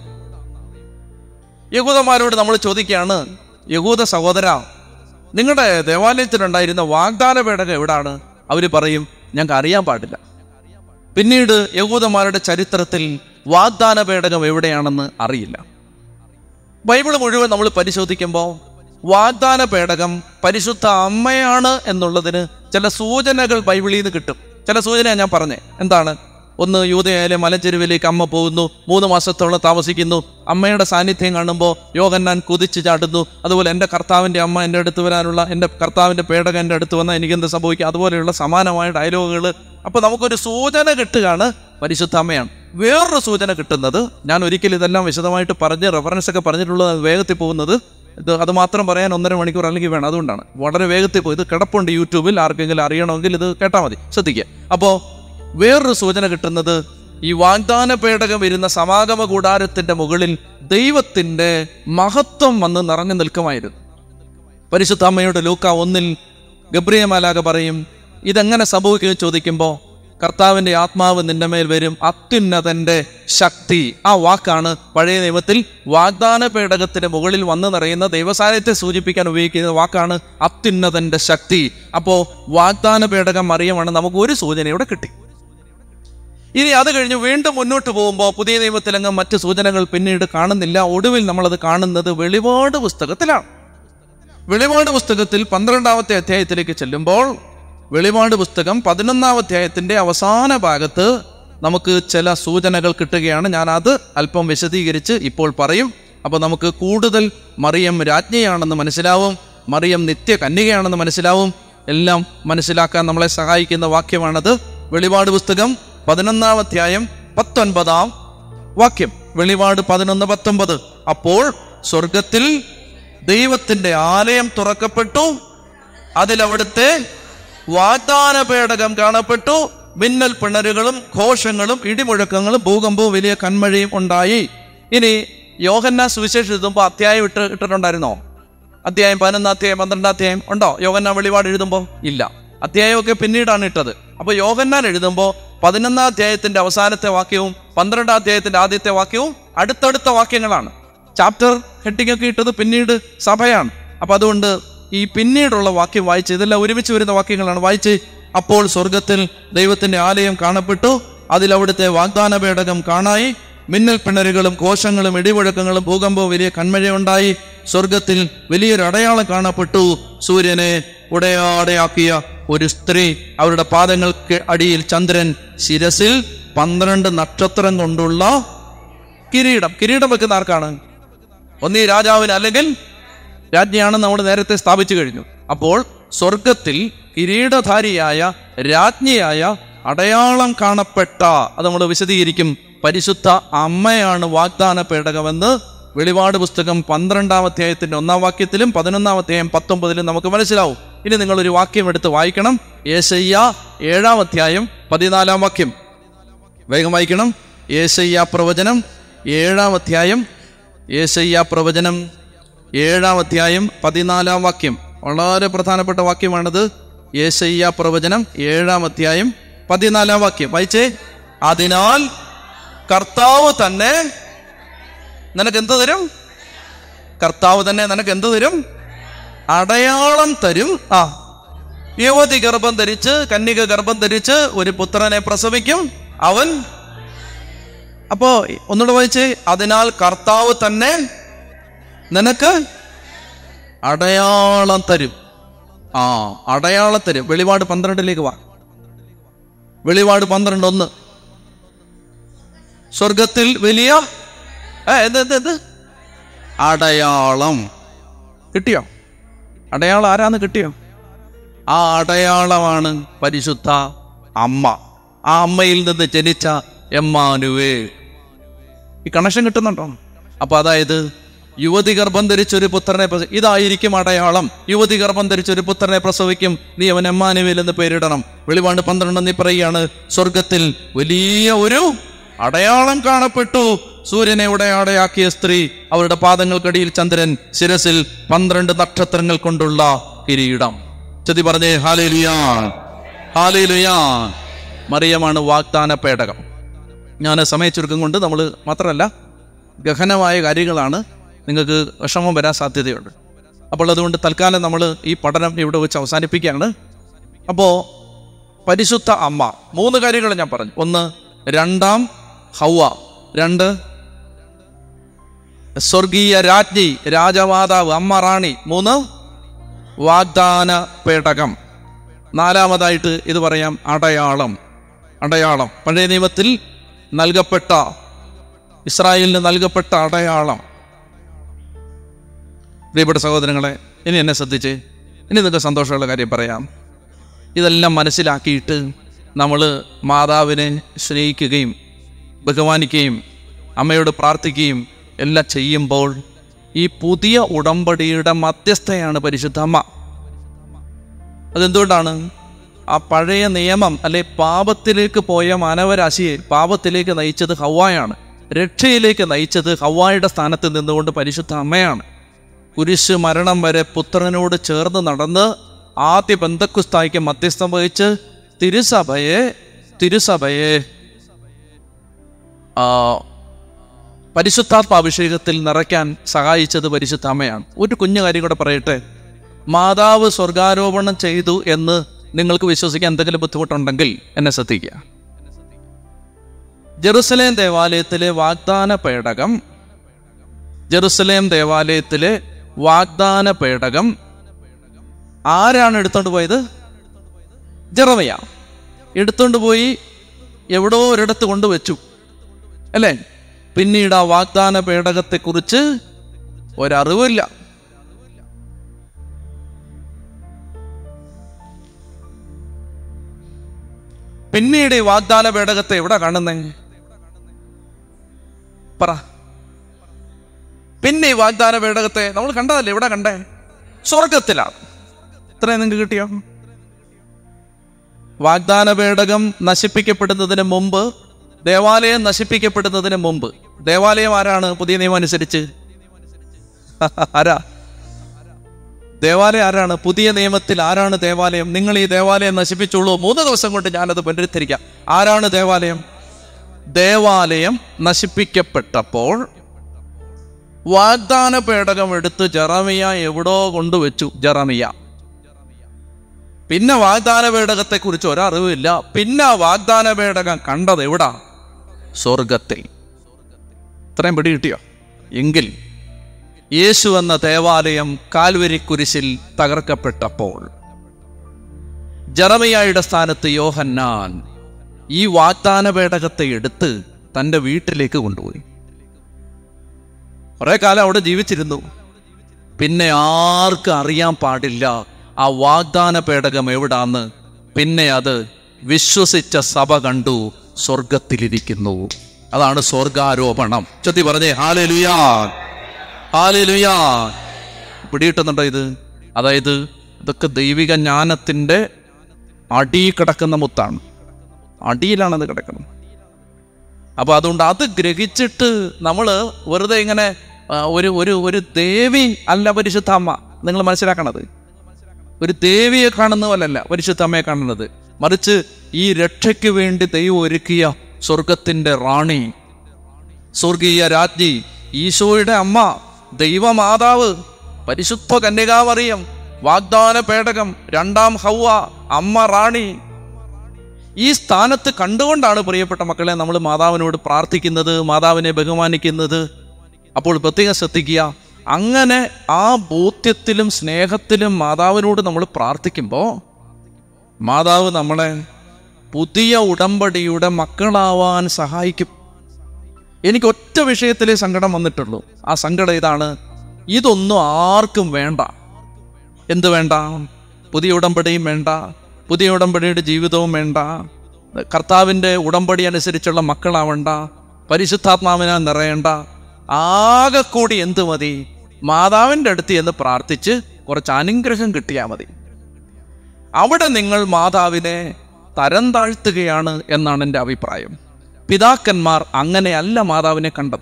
യഹൂദന്മാരോട് നമ്മൾ ചോദിക്കുകയാണ് യഹൂദ സഹോദര നിങ്ങളുടെ ദേവാലയത്തിലുണ്ടായിരുന്ന വാഗ്ദാന പേടകം എവിടാണ് അവർ പറയും ഞങ്ങൾക്ക് അറിയാൻ പാടില്ല പിന്നീട് യഹൂദന്മാരുടെ ചരിത്രത്തിൽ വാഗ്ദാന പേടകം എവിടെയാണെന്ന് അറിയില്ല ബൈബിൾ മുഴുവൻ നമ്മൾ പരിശോധിക്കുമ്പോൾ വാഗ്ദാന പേടകം പരിശുദ്ധ അമ്മയാണ് എന്നുള്ളതിന് ചില സൂചനകൾ ബൈബിളിൽ നിന്ന് കിട്ടും ചില സൂചന ഞാൻ പറഞ്ഞേ എന്താണ് ഒന്ന് യൂതയായാലെ മലച്ചെരുവിലേക്ക് അമ്മ പോകുന്നു മൂന്ന് മാസത്തോളം താമസിക്കുന്നു അമ്മയുടെ സാന്നിധ്യം കാണുമ്പോൾ യോഹന്നാൻ കുതിച്ച് ചാടുന്നു അതുപോലെ എൻ്റെ കർത്താവിൻ്റെ അമ്മ എൻ്റെ അടുത്ത് വരാനുള്ള എൻ്റെ കർത്താവിൻ്റെ പേടകം എൻ്റെ അടുത്ത് വന്നാൽ എനിക്കെന്ത് സംഭവിക്കും അതുപോലെയുള്ള സമാനമായ ഡയലോഗുകൾ അപ്പോൾ നമുക്കൊരു സൂചന കിട്ടുകയാണ് പരിശുദ്ധ അമ്മയാണ് വേറൊരു സൂചന കിട്ടുന്നത് ഞാൻ ഒരിക്കലും ഇതെല്ലാം വിശദമായിട്ട് പറഞ്ഞ് റെഫറൻസ് ഒക്കെ പറഞ്ഞിട്ടുള്ളത് വേഗത്തിൽ പോകുന്നത് ഇത് അത് മാത്രം പറയാൻ ഒന്നര മണിക്കൂർ അല്ലെങ്കിൽ വേണം അതുകൊണ്ടാണ് വളരെ വേഗത്തിൽ പോയി ഇത് കിടപ്പുണ്ട് യൂട്യൂബിൽ ആർക്കെങ്കിലും അറിയണമെങ്കിൽ ഇത് കേട്ടാൽ മതി ശ്രദ്ധിക്കുക അപ്പോൾ വേറൊരു സൂചന കിട്ടുന്നത് ഈ വാഗ്ദാന പേടകം വരുന്ന സമാഗമ കൂടാരത്തിന്റെ മുകളിൽ ദൈവത്തിന്റെ മഹത്വം വന്ന് നിറഞ്ഞു നിൽക്കുമായിരുന്നു പരിശുദ്ധ അമ്മയുടെ ലൂക്ക ഒന്നിൽ ഗബ്രിയ മാലാക പറയും ഇതെങ്ങനെ സംഭവിക്കുമെന്ന് ചോദിക്കുമ്പോൾ കർത്താവിന്റെ ആത്മാവ് നിന്റെ മേൽ വരും അത്യുന്നതന്റെ ശക്തി ആ വാക്കാണ് പഴയ നിയമത്തിൽ വാഗ്ദാന പേടകത്തിന്റെ മുകളിൽ വന്നു നിറയുന്ന ദൈവസാന്നിധ്യത്തെ സൂചിപ്പിക്കാൻ ഉപയോഗിക്കുന്ന വാക്കാണ് അത്യുന്നതന്റെ ശക്തി അപ്പോ വാഗ്ദാന പേടകം അറിയുമാണ് നമുക്ക് ഒരു സൂചനയോടെ കിട്ടി ഇനി അത് കഴിഞ്ഞ് വീണ്ടും മുന്നോട്ട് പോകുമ്പോൾ പുതിയ നിയമത്തിലങ്ങ് മറ്റ് സൂചനകൾ പിന്നീട് കാണുന്നില്ല ഒടുവിൽ നമ്മളത് കാണുന്നത് വെളിപാട് പുസ്തകത്തിലാണ് വെളിപാട് പുസ്തകത്തിൽ പന്ത്രണ്ടാമത്തെ അധ്യായത്തിലേക്ക് ചെല്ലുമ്പോൾ വെളിപാട് പുസ്തകം പതിനൊന്നാം അധ്യായത്തിന്റെ അവസാന ഭാഗത്ത് നമുക്ക് ചില സൂചനകൾ കിട്ടുകയാണ് ഞാൻ അത് അല്പം വിശദീകരിച്ച് ഇപ്പോൾ പറയും അപ്പോൾ നമുക്ക് കൂടുതൽ മറിയം രാജ്ഞിയാണെന്ന് മനസ്സിലാവും മറിയം നിത്യ കന്യകയാണെന്ന് മനസ്സിലാവും എല്ലാം മനസ്സിലാക്കാൻ നമ്മളെ സഹായിക്കുന്ന വാക്യമാണത് വെളിപാട് പുസ്തകം പതിനൊന്നാം അധ്യായം പത്തൊൻപതാം വാക്യം വെളിപാട് പതിനൊന്ന് പത്തൊമ്പത് അപ്പോൾ സ്വർഗത്തിൽ ദൈവത്തിന്റെ ആലയം തുറക്കപ്പെട്ടു അതിലവിടുത്തെ വാഗ്ദാന പേടകം കാണപ്പെട്ടു മിന്നൽ പിണരുകളും ഘോഷങ്ങളും ഇടിമുഴക്കങ്ങളും ഭൂകമ്പവും വലിയ കന്മഴയും ഉണ്ടായി ഇനി യോഹന്ന സുവിശേഷം എഴുതുമ്പോൾ അധ്യായം ഇട്ട് ഇട്ടിട്ടുണ്ടായിരുന്നോ അധ്യായം പതിനൊന്നാം അധ്യായം പന്ത്രണ്ടാം അധ്യായം ഉണ്ടോ യോഹന്ന വെളിപാട് എഴുതുമ്പോൾ ഇല്ല അധ്യായമൊക്കെ പിന്നീടാണ് ഇട്ടത് അപ്പോൾ യോഹന്നാൻ എഴുതുമ്പോൾ പതിനൊന്നാം അധ്യായത്തിന്റെ അവസാനത്തെ വാക്യവും പന്ത്രണ്ടാം അധ്യായത്തിന്റെ ആദ്യത്തെ വാക്യവും അടുത്തടുത്ത വാക്യങ്ങളാണ് ചാപ്റ്റർ ഹെഡിങ് ഒക്കെ ഇട്ടത് പിന്നീട് സഭയാണ് അപ്പൊ അതുകൊണ്ട് ഈ പിന്നീടുള്ള വാക്യം വായിച്ച് ഇതെല്ലാം ഒരുമിച്ച് വരുന്ന വാക്യങ്ങളാണ് വായിച്ച് അപ്പോൾ സ്വർഗത്തിൽ ദൈവത്തിന്റെ ആലയം കാണപ്പെട്ടു അതിൽ അവിടുത്തെ വാഗ്ദാന പേടകം കാണായി മിന്നൽ പിണരുകളും കോശങ്ങളും ഇടിമുഴക്കങ്ങളും ഭൂകമ്പവും വലിയ കന്മഴയുണ്ടായി സ്വർഗത്തിൽ വലിയൊരു അടയാളം കാണപ്പെട്ടു സൂര്യനെ ഉടയാടയാക്കിയ ഒരു സ്ത്രീ അവരുടെ പാദങ്ങൾക്ക് അടിയിൽ ചന്ദ്രൻ ശിരസിൽ പന്ത്രണ്ട് നക്ഷത്രം കൊണ്ടുള്ള കിരീടം കിരീടം വെക്കുന്ന ആർക്കാണ് ഒന്നീ രാജാവിന് അല്ലെങ്കിൽ രാജ്ഞിയാണെന്ന് നമ്മൾ നേരത്തെ സ്ഥാപിച്ചു കഴിഞ്ഞു അപ്പോൾ സ്വർഗത്തിൽ കിരീടധാരിയായ രാജ്ഞിയായ അടയാളം കാണപ്പെട്ട അത് നമ്മൾ വിശദീകരിക്കും പരിശുദ്ധ അമ്മയാണ് വാഗ്ദാന പേടകമെന്ന് വെളിപാട് പുസ്തകം പന്ത്രണ്ടാം അധ്യായത്തിന്റെ ഒന്നാം വാക്യത്തിലും പതിനൊന്നാം അധ്യായം പത്തൊമ്പതിലും നമുക്ക് മനസ്സിലാവും ഇനി നിങ്ങളൊരു വാക്യം എടുത്ത് വായിക്കണം ഏശയ്യ ഏഴാം അധ്യായം പതിനാലാം വാക്യം വേഗം വായിക്കണം ഏശയ്യ പ്രവചനം ഏഴാം അധ്യായം ഏശയ്യ പ്രവചനം ഏഴാം അധ്യായം പതിനാലാം വാക്യം വളരെ പ്രധാനപ്പെട്ട വാക്യമാണിത് ഏശയ്യ പ്രവചനം ഏഴാം അധ്യായം പതിനാലാം വാക്യം വായിച്ചേ അതിനാൽ കർത്താവ് തന്നെ നിനക്ക് എന്ത് തരും കർത്താവ് തന്നെ നിനക്ക് എന്ത് തരും അടയാളം തരും ആ യുവതി ഗർഭം ധരിച്ച് കന്യക ഗർഭം ധരിച്ച് ഒരു പുത്രനെ പ്രസവിക്കും അവൻ അപ്പോ ഒന്നുകൂടെ വായിച്ചേ അതിനാൽ കർത്താവ് തന്നെ നിനക്ക് അടയാളം തരും ആ അടയാളം തരും വെളിപാട് പന്ത്രണ്ടിലേക്ക് വാ വെളിപാട് പന്ത്രണ്ട് ഒന്ന് സ്വർഗത്തിൽ വലിയ ഏ, എന്ത് എന്ത് എന്ത് അടയാളം കിട്ടിയോ അടയാളം ആരാന്ന് കിട്ടിയോ ആ അടയാളമാണ് പരിശുദ്ധ അമ്മ ആ അമ്മയിൽ നിന്ന് ജനിച്ച എമ്മാനുവേ ഈ കണക്ഷൻ കിട്ടുന്നുണ്ടോ അപ്പൊ അതായത് യുവതി ഗർഭം ധരിച്ചൊരു പുത്രനെ പ്രസ- ഇതായിരിക്കും അടയാളം യുവതി ഗർഭം ധരിച്ചൊരു പുത്രനെ പ്രസവിക്കും നീ അവൻ എമ്മാനുവേൽ എന്ന് പേരിടണം വെളിപാട് പന്ത്രണ്ട് നീ പറയുകയാണ് സ്വർഗത്തിൽ വലിയ ഒരു അടയാളം കാണപ്പെട്ടു സൂര്യനെ ഉടയാടയാക്കിയ സ്ത്രീ അവരുടെ പാദങ്ങൾക്കടിയിൽ ചന്ദ്രൻ ശിരസിൽ പന്ത്രണ്ട് നക്ഷത്രങ്ങൾ കൊണ്ടുള്ള കിരീടം ചതി പറഞ്ഞേ ഹാലേലുയാ ഹാലേലുയാ മറിയമാണ് വാഗ്ദാന പേടകം ഞാൻ സമയ ചുരുക്കം കൊണ്ട് നമ്മൾ മാത്രമല്ല ഗഹനമായ കാര്യങ്ങളാണ് നിങ്ങൾക്ക് വിഷമം വരാൻ സാധ്യതയുണ്ട് അപ്പോൾ അതുകൊണ്ട് തൽക്കാലം നമ്മൾ ഈ പഠനം ഇവിടെ വെച്ച് അവസാനിപ്പിക്കുകയാണ് അപ്പോൾ പരിശുദ്ധ അമ്മ മൂന്ന് കാര്യങ്ങൾ ഞാൻ പറഞ്ഞു ഒന്ന് രണ്ടാം ഹൗവ രണ്ട് സ്വർഗീയ രാജ്ഞി രാജമാതാവ് അമ്മ റാണി മൂന്ന് വാഗ്ദാന പേടകം നാലാമതായിട്ട് ഇത് പറയാം അടയാളം അടയാളം പഴയ നിയമത്തിൽ നൽകപ്പെട്ട ഇസ്രായേലിന് നൽകപ്പെട്ട അടയാളം പ്രിയപ്പെട്ട സഹോദരങ്ങളെ ഇനി എന്നെ ശ്രദ്ധിച്ച് ഇനി നിങ്ങൾക്ക് സന്തോഷമുള്ള കാര്യം പറയാം ഇതെല്ലാം മനസ്സിലാക്കിയിട്ട് നമ്മൾ മാതാവിനെ സ്നേഹിക്കുകയും ബഹുമാനിക്കുകയും അമ്മയോട് പ്രാർത്ഥിക്കുകയും എല്ലാം ചെയ്യുമ്പോൾ ഈ പുതിയ ഉടമ്പടിയുടെ മധ്യസ്ഥയാണ് പരിശുദ്ധ അമ്മ അതെന്തുകൊണ്ടാണ് ആ പഴയ നിയമം അല്ലെ പാപത്തിലേക്ക് പോയ മാനവരാശിയെ പാപത്തിലേക്ക് നയിച്ചത് ഹവായാണ് രക്ഷയിലേക്ക് നയിച്ചത് ഹവായുടെ സ്ഥാനത്ത് നിന്നുകൊണ്ട് പരിശുദ്ധ അമ്മയാണ് കുരിശ് മരണം വരെ പുത്രനോട് ചേർന്ന് നടന്ന് ആദ്യ ബന്ധക്കുസ്തായിക്ക് മധ്യസ്ഥം വഹിച്ച് തിരുസഭയെ തിരുസഭയെ ആ, പരിശുദ്ധാത്മാഭിഷേകത്തിൽ നിറയ്ക്കാൻ സഹായിച്ചത് പരിശുദ്ധ അമ്മയാണ് ഒരു കുഞ്ഞു കാര്യം കൂടെ പറയട്ടെ മാതാവ് സ്വർഗാരോപണം ചെയ്തു എന്ന് നിങ്ങൾക്ക് വിശ്വസിക്കാൻ എന്തെങ്കിലും ബുദ്ധിമുട്ടുണ്ടെങ്കിൽ എന്നെ ശ്രദ്ധിക്കുക ജെറുസലേം ദേവാലയത്തിലെ വാഗ്ദാന പേടകം ജെറുസലേം ദേവാലയത്തിലെ വാഗ്ദാന പേടകം ആരാണ് എടുത്തോണ്ട് പോയത് ജെറവയ എടുത്തോണ്ട് പോയി എവിടോ ഒരിടത്ത് കൊണ്ടുവച്ചു അല്ലേ പിന്നീട് ആ വാഗ്ദാന പേടകത്തെക്കുറിച്ച് ഒരറിവില്ല പിന്നീട് ഈ വാഗ്ദാന പേടകത്തെ എവിടെ കാണുന്നേ പറ പിന്നെ ഈ വാഗ്ദാന പേടകത്തെ നമ്മൾ കണ്ടതല്ലേ എവിടെ കണ്ടേ സ്വർഗത്തിലാണ് ഇത്രയും നിങ്ങൾക്ക് കിട്ടിയോ വാഗ്ദാന പേടകം നശിപ്പിക്കപ്പെടുന്നതിന് മുമ്പ് ദേവാലയം നശിപ്പിക്കപ്പെടുന്നതിന് മുമ്പ് ദേവാലയം ആരാണ് പുതിയ നിയമം അനുസരിച്ച് ആരാ ദേവാലയം ആരാണ് പുതിയ നിയമത്തിൽ ആരാണ് ദേവാലയം നിങ്ങൾ ഈ ദേവാലയം നശിപ്പിച്ചുള്ളൂ മൂന്ന് ദിവസം കൊണ്ട് ഞാനത് പുനരുദ്ധരിക്കാം ആരാണ് ദേവാലയം ദേവാലയം നശിപ്പിക്കപ്പെട്ടപ്പോൾ വാഗ്ദാന പേടകം എടുത്ത് ജറമിയ എവിടോ കൊണ്ടുവച്ചു ജറമിയ പിന്നെ വാഗ്ദാന പേടകത്തെ കുറിച്ച് ഒരറിവില്ല പിന്നെ ആ വാഗ്ദാന പേടകം കണ്ടത് എവിടാ സ്വർഗത്തിൽ ഇത്രയും പിടി കിട്ടിയോ എങ്കിൽ യേശു എന്ന ദേവാലയം കാൽവരി കുരിശിൽ തകർക്കപ്പെട്ടപ്പോൾ ജറമിയായുടെ സ്ഥാനത്ത് യോഹന്നാൻ ഈ വാഗ്ദാന പേടകത്തെ എടുത്ത് തൻ്റെ വീട്ടിലേക്ക് കൊണ്ടുപോയി കുറെ കാലം അവിടെ ജീവിച്ചിരുന്നു പിന്നെ ആർക്കും അറിയാൻ പാടില്ല ആ വാഗ്ദാന പേടകം എവിടാന്ന് പിന്നെ അത് വിശ്വസിച്ച സഭ കണ്ടു സ്വർഗത്തിലിരിക്കുന്നു അതാണ് സ്വർഗാരോപണം ചൊത്തി പറഞ്ഞേ ഹാലേ ലുയാ ഹാലേ ലുയാ പിടികിട്ടുന്നുണ്ടോ ഇത് അതായത് ഇതൊക്കെ ദൈവിക ജ്ഞാനത്തിൻ്റെ അടി കിടക്കുന്ന മുത്താണ് അടിയിലാണത് കിടക്കുന്നത് അപ്പോൾ അതുകൊണ്ട് അത് ഗ്രഹിച്ചിട്ട് നമ്മൾ വെറുതെ ഇങ്ങനെ ആ, ഒരു ഒരു ഒരു ദേവി അല്ല പരിശുദ്ധ അമ്മ നിങ്ങൾ മനസ്സിലാക്കണത് ഒരു ദേവിയെ കാണുന്ന പോലല്ല പരിശുദ്ധ അമ്മയെ കാണുന്നത് മറിച്ച് ഈ രക്ഷയ്ക്ക് വേണ്ടി ദൈവം ഒരുക്കിയ സ്വർഗത്തിൻ്റെ റാണി സ്വർഗീയ രാജ്ഞി ഈശോയുടെ അമ്മ ദൈവമാതാവ് പരിശുദ്ധ കന്യകാമറിയം വാഗ്ദാന പേടകം രണ്ടാം ഹൗവ അമ്മ റാണി ഈ സ്ഥാനത്ത് കണ്ടുകൊണ്ടാണ് പ്രിയപ്പെട്ട മക്കളെ നമ്മൾ മാതാവിനോട് പ്രാർത്ഥിക്കുന്നത് മാതാവിനെ ബഹുമാനിക്കുന്നത് അപ്പോൾ പ്രത്യേകം ശ്രദ്ധിക്കുക അങ്ങനെ ആ ബോധ്യത്തിലും സ്നേഹത്തിലും മാതാവിനോട് നമ്മൾ പ്രാർത്ഥിക്കുമ്പോൾ മാതാവ് നമ്മളെ പുതിയ ഉടമ്പടിയുടെ മക്കളാവാൻ സഹായിക്കും എനിക്ക് ഒറ്റ വിഷയത്തിലേ സങ്കടം വന്നിട്ടുള്ളൂ ആ സങ്കടം ഇതാണ് ഇതൊന്നും ആർക്കും വേണ്ട എന്ത് വേണ്ട പുതിയ ഉടമ്പടിയും വേണ്ട പുതിയ ഉടമ്പടിയുടെ ജീവിതവും വേണ്ട കർത്താവിൻ്റെ ഉടമ്പടി അനുസരിച്ചുള്ള മക്കളാവണ്ട പരിശുദ്ധാത്മാവിനാൽ നിറയണ്ട ആകെ കൂടി എന്ത് മതി മാതാവിൻ്റെ അടുത്ത് എന്ന് പ്രാർത്ഥിച്ച് കുറച്ച് അനുഗ്രഹം കിട്ടിയാൽ മതി അവിടെ നിങ്ങൾ മാതാവിനെ തരം താഴ്ത്തുകയാണ് എന്നാണ് എൻ്റെ അഭിപ്രായം പിതാക്കന്മാർ അങ്ങനെയല്ല മാതാവിനെ കണ്ടത്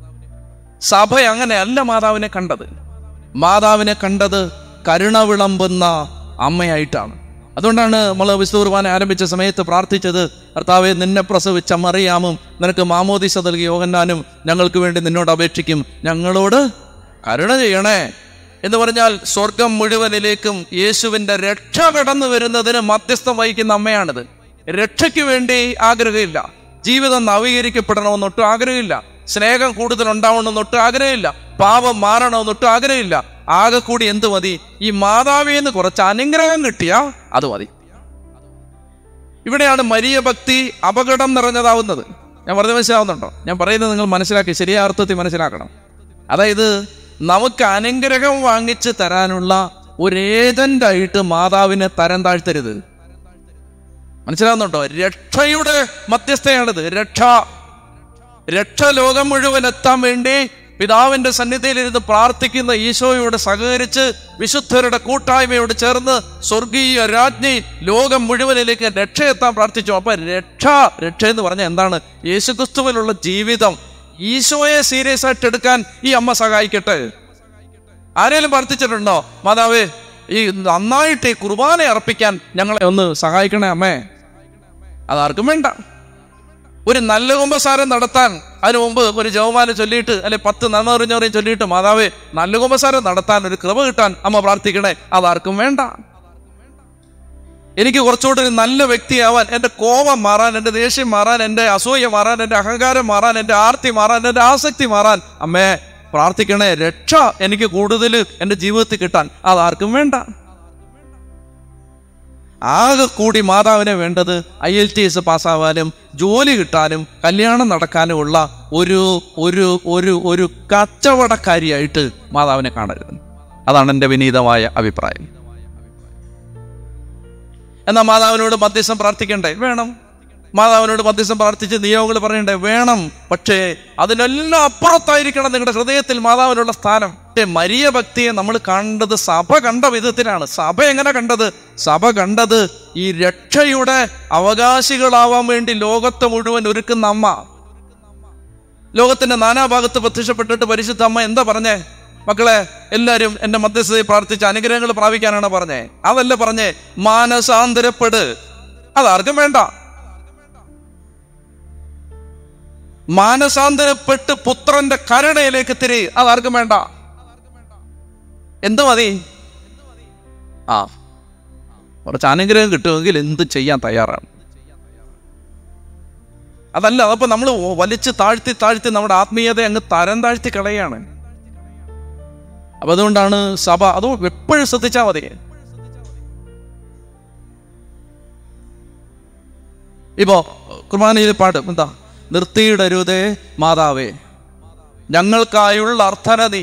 സഭ അങ്ങനെയല്ല മാതാവിനെ കണ്ടത് മാതാവിനെ കണ്ടത് കരുണ വിളമ്പുന്ന അമ്മയായിട്ടാണ് അതുകൊണ്ടാണ് നമ്മൾ വിശുദ്ധ കുർബാന ആരംഭിച്ച സമയത്ത് പ്രാർത്ഥിച്ചത് കർത്താവെ നിന്നെ പ്രസവിച്ച മറിയാമും നിനക്ക് മാമോദിസ നൽകിയ യോഹന്നാനും ഞങ്ങൾക്ക് വേണ്ടി നിന്നോട് അപേക്ഷിക്കും ഞങ്ങളോട് കരുണ ചെയ്യണേ എന്ന് പറഞ്ഞാൽ സ്വർഗം മുഴുവനിലേക്കും യേശുവിൻ്റെ രക്ഷ കടന്നു വരുന്നതിന് മധ്യസ്ഥം വഹിക്കുന്ന അമ്മയാണിത് രക്ഷയ്ക്ക് വേണ്ടി ആഗ്രഹമില്ല ജീവിതം നവീകരിക്കപ്പെടണമെന്നൊട്ടും ആഗ്രഹമില്ല സ്നേഹം കൂടുതൽ ഉണ്ടാവണമെന്നൊട്ടും ആഗ്രഹമില്ല പാപം മാറണമെന്നൊട്ടും ആഗ്രഹമില്ല ആകെ കൂടി എന്ത് മതി ഈ മാതാവിന്ന് കുറച്ച് അനുഗ്രഹം കിട്ടിയാ അത് മതി ഇവിടെയാണ് മരിയ ഭക്തി അപകടം നിറഞ്ഞതാവുന്നത് ഞാൻ പറഞ്ഞ മനസ്സിലാവുന്നുണ്ടോ ഞാൻ പറയുന്നത് നിങ്ങൾ മനസ്സിലാക്കി ശരിയായ അർത്ഥത്തിൽ മനസ്സിലാക്കണം അതായത് നമുക്ക് അനുഗ്രഹം വാങ്ങിച്ച് തരാനുള്ള ഒരു ഏജന്റായിട്ട് മാതാവിനെ തരം താഴ്ത്തരുത് മനസ്സിലാവുന്നുണ്ടോ രക്ഷയുടെ മധ്യസ്ഥയാണിത് രക്ഷ രക്ഷ ലോകം മുഴുവൻ എത്താൻ വേണ്ടി പിതാവിന്റെ സന്നിധിയിലിരുന്ന് പ്രാർത്ഥിക്കുന്ന ഈശോയോട് സഹകരിച്ച് വിശുദ്ധരുടെ കൂട്ടായ്മയോട് ചേർന്ന് സ്വർഗീയ രാജ്ഞി ലോകം മുഴുവനിലേക്ക് രക്ഷ എത്താൻ പ്രാർത്ഥിച്ചു അപ്പൊ രക്ഷ രക്ഷ എന്ന് പറഞ്ഞാൽ എന്താണ് യേശുക്രിസ്തുവിലുള്ള ജീവിതം ഈശോയെ സീരിയസ് ആയിട്ട് എടുക്കാൻ ഈ അമ്മ സഹായിക്കട്ടെ ആരെങ്കിലും പ്രാർത്ഥിച്ചിട്ടുണ്ടോ മാതാവേ ഈ നന്നായിട്ട് ഈ കുർബാന അർപ്പിക്കാൻ ഞങ്ങളെ ഒന്ന് സഹായിക്കണേ അമ്മേ അതാർക്കും വേണ്ട ഒരു നല്ല കുമ്പസാരം നടത്താൻ അതിനു മുമ്പ് ഒരു ജവമാല ചൊല്ലിയിട്ട് അല്ലെ പത്ത് നന്മറിഞ്ഞവരെയും ചൊല്ലിയിട്ട് മാതാവേ നല്ല കുമ്പസാരം നടത്താൻ ഒരു കൃപ കിട്ടാൻ അമ്മ പ്രാർത്ഥിക്കണേ അതാർക്കും വേണ്ട എനിക്ക് കുറച്ചുകൂടി ഒരു നല്ല വ്യക്തിയാവാൻ എൻ്റെ കോപം മാറാൻ എൻ്റെ ദേഷ്യം മാറാൻ എൻ്റെ അസൂയ മാറാൻ എൻ്റെ അഹങ്കാരം മാറാൻ എൻ്റെ ആർത്തി മാറാൻ എൻ്റെ ആസക്തി മാറാൻ അമ്മേ പ്രാർത്ഥിക്കണേ രക്ഷ എനിക്ക് കൂടുതൽ എൻ്റെ ജീവിതത്തിൽ കിട്ടാൻ അതാർക്കും വേണ്ട ആകെ കൂടി മാതാവിനെ വേണ്ടത് ഐ എൽ ടി എസ് പാസ്സാവാനും ജോലി കിട്ടാനും കല്യാണം നടക്കാനുമുള്ള ഒരു ഒരു ഒരു ഒരു കച്ചവടക്കാരിയായിട്ട് മാതാവിനെ കാണരുത് അതാണ് എൻ്റെ വിനീതമായ അഭിപ്രായം എന്നാൽ മാതാവിനോട് മധ്യസ്ഥം പ്രാർത്ഥിക്കണ്ടേ വേണം മാതാവിനോട് മധ്യസ്ഥം പ്രാർത്ഥിച്ച് നിയോഗങ്ങൾ പറയണ്ടേ വേണം പക്ഷേ അതിനെല്ലാം അപ്പുറത്തായിരിക്കണം നിങ്ങളുടെ ഹൃദയത്തിൽ മാതാവിനുള്ള സ്ഥാനം പക്ഷേ മരിയ ഭക്തിയെ നമ്മൾ കണ്ടത് സഭ കണ്ട വിധത്തിലാണ് സഭ എങ്ങനെ കണ്ടത് സഭ കണ്ടത് ഈ രക്ഷയുടെ അവകാശികളാവാൻ വേണ്ടി ലോകത്തെ മുഴുവൻ ഒരുക്കുന്ന അമ്മ ലോകത്തിന്റെ നാനാഭാഗത്ത് പ്രത്യക്ഷപ്പെട്ടിട്ട് പരിശുദ്ധ അമ്മ എന്താ പറഞ്ഞേ മക്കളെ എല്ലാവരും എൻ്റെ മധ്യസ്ഥതയിൽ പ്രാർത്ഥിച്ച് അനുഗ്രഹങ്ങൾ പ്രാപിക്കാനാണ് പറഞ്ഞേ അതല്ല പറഞ്ഞേ മാനസാന്തരപ്പെട് അതാർക്കും വേണ്ട മാനസാന്തരപ്പെട്ട് പുത്രന്റെ കരുണയിലേക്ക് തിരി അതാർക്കും വേണ്ട എന്ത് മതി ആ കുറച്ച് അനുഗ്രഹം കിട്ടുമെങ്കിൽ എന്ത് ചെയ്യാൻ തയ്യാറാണ് അതല്ല അതപ്പോൾ നമ്മൾ വലിച്ച് താഴ്ത്തി താഴ്ത്തി നമ്മുടെ ആത്മീയത അങ്ങ് തരം താഴ്ത്തി കളയാണ് അപ്പം അതുകൊണ്ടാണ് സഭ അതോ എപ്പോഴും ശ്രദ്ധിച്ചാൽ മതി ഇപ്പോ കുർബാനയിൽ പാടും എന്താ നിർത്തിയിടരുതേ മാതാവേ ഞങ്ങൾക്കായുള്ള അർത്ഥന നീ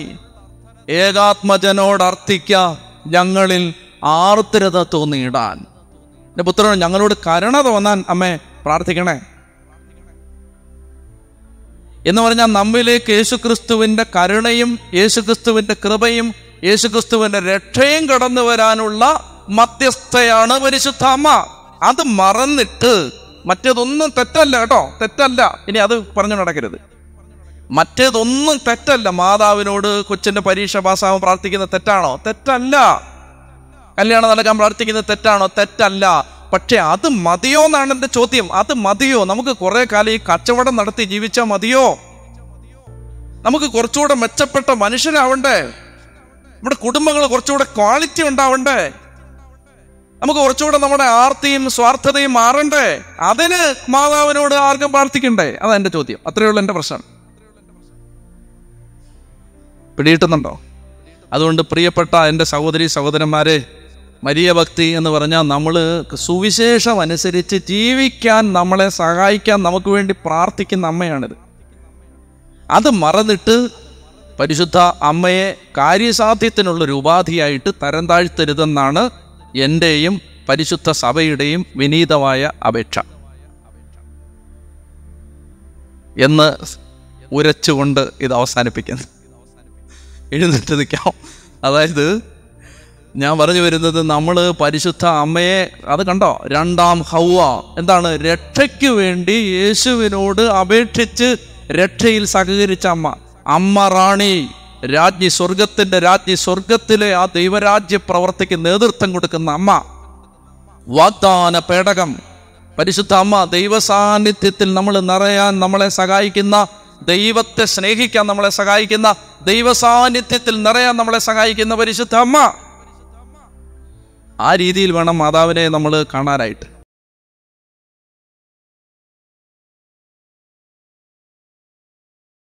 ഏകാത്മജനോട് അർത്ഥിക്ക ഞങ്ങളിൽ ആർദ്രത തോന്നിയിടാൻ എൻ്റെ പുത്രനോട് ഞങ്ങളോട് കരുണ തോന്നാൻ അമ്മേ പ്രാർത്ഥിക്കണേ എന്ന് പറഞ്ഞാൽ നമ്മിലേക്ക് യേശുക്രിസ്തുവിൻ്റെ കരുണയും യേശുക്രിസ്തുവിൻ്റെ കൃപയും യേശുക്രിസ്തുവിൻ്റെ രക്ഷയും കടന്നു വരാനുള്ള മധ്യസ്ഥയാണ് പരിശുദ്ധ അമ്മ അത് മറന്നിട്ട് മറ്റേതൊന്നും തെറ്റല്ല കേട്ടോ തെറ്റല്ല ഇനി അത് പറഞ്ഞു നടക്കരുത് മറ്റേതൊന്നും തെറ്റല്ല മാതാവിനോട് കൊച്ചിന്റെ പരീക്ഷ പാസ്സാവാൻ പ്രാർത്ഥിക്കുന്നത് തെറ്റാണോ തെറ്റല്ല കല്യാണം നടക്കാൻ പ്രാർത്ഥിക്കുന്നത് തെറ്റാണോ തെറ്റല്ല പക്ഷെ അത് മതിയോ എന്നാണ് എൻ്റെ ചോദ്യം അത് മതിയോ നമുക്ക് കുറെ കാലം ഈ കച്ചവടം നടത്തി ജീവിച്ചാൽ മതിയോ നമുക്ക് കുറച്ചുകൂടെ മെച്ചപ്പെട്ട മനുഷ്യരാവണ്ടേ നമ്മുടെ കുടുംബങ്ങൾ കുറച്ചുകൂടെ ക്വാളിറ്റി ഉണ്ടാവണ്ടേ നമുക്ക് കുറച്ചുകൂടെ നമ്മുടെ ആർത്തിയും സ്വാർത്ഥതയും മാറണ്ടേ അതിന് മാതാവിനോട് ആർക്കും പ്രാർത്ഥിക്കണ്ടേ അതാ എൻ്റെ ചോദ്യം അത്രയേ ഉള്ളൂ എൻ്റെ പ്രശ്നം പിടിയിട്ടുന്നുണ്ടോ അതുകൊണ്ട് പ്രിയപ്പെട്ട എൻ്റെ സഹോദരി സഹോദരന്മാരെ മരിയ ഭക്തി എന്ന് പറഞ്ഞാൽ നമ്മൾ സുവിശേഷം അനുസരിച്ച് ജീവിക്കാൻ നമ്മളെ സഹായിക്കാൻ നമുക്ക് വേണ്ടി പ്രാർത്ഥിക്കുന്ന അമ്മയാണിത് അത് മറന്നിട്ട് പരിശുദ്ധ അമ്മയെ കാര്യസാധ്യത്തിനുള്ളൊരു ഉപാധിയായിട്ട് തരം താഴ്ത്തരുതെന്നാണ് എൻ്റെയും പരിശുദ്ധ സഭയുടെയും വിനീതമായ അപേക്ഷ എന്ന് ഉരച്ചുകൊണ്ട് ഇത് അവസാനിപ്പിക്കുന്നു എഴുന്നേറ്റ് നിൽക്കാം അതായത് ഞാൻ പറഞ്ഞു വരുന്നത് നമ്മൾ പരിശുദ്ധ അമ്മയെ അത് കണ്ടോ രണ്ടാം ഹൗവ എന്താണ് രക്ഷയ്ക്ക് വേണ്ടി യേശുവിനോട് അപേക്ഷിച്ച് രക്ഷയിൽ സഹകരിച്ച അമ്മ അമ്മ റാണി രാജ്ഞി സ്വർഗത്തിന്റെ രാജ്ഞി സ്വർഗത്തിലെ ആ ദൈവരാജ്യ പ്രവർത്തിക്ക് നേതൃത്വം കൊടുക്കുന്ന അമ്മ വാഗ്ദാന പേടകം പരിശുദ്ധ അമ്മ ദൈവ സാന്നിധ്യത്തിൽ നമ്മൾ നിറയാൻ നമ്മളെ സഹായിക്കുന്ന ദൈവത്തെ സ്നേഹിക്കാൻ നമ്മളെ സഹായിക്കുന്ന ദൈവ സാന്നിധ്യത്തിൽ നിറയാൻ നമ്മളെ സഹായിക്കുന്ന പരിശുദ്ധ അമ്മ ആ രീതിയിൽ വേണം മാതാവിനെ നമ്മൾ കാണാനായിട്ട്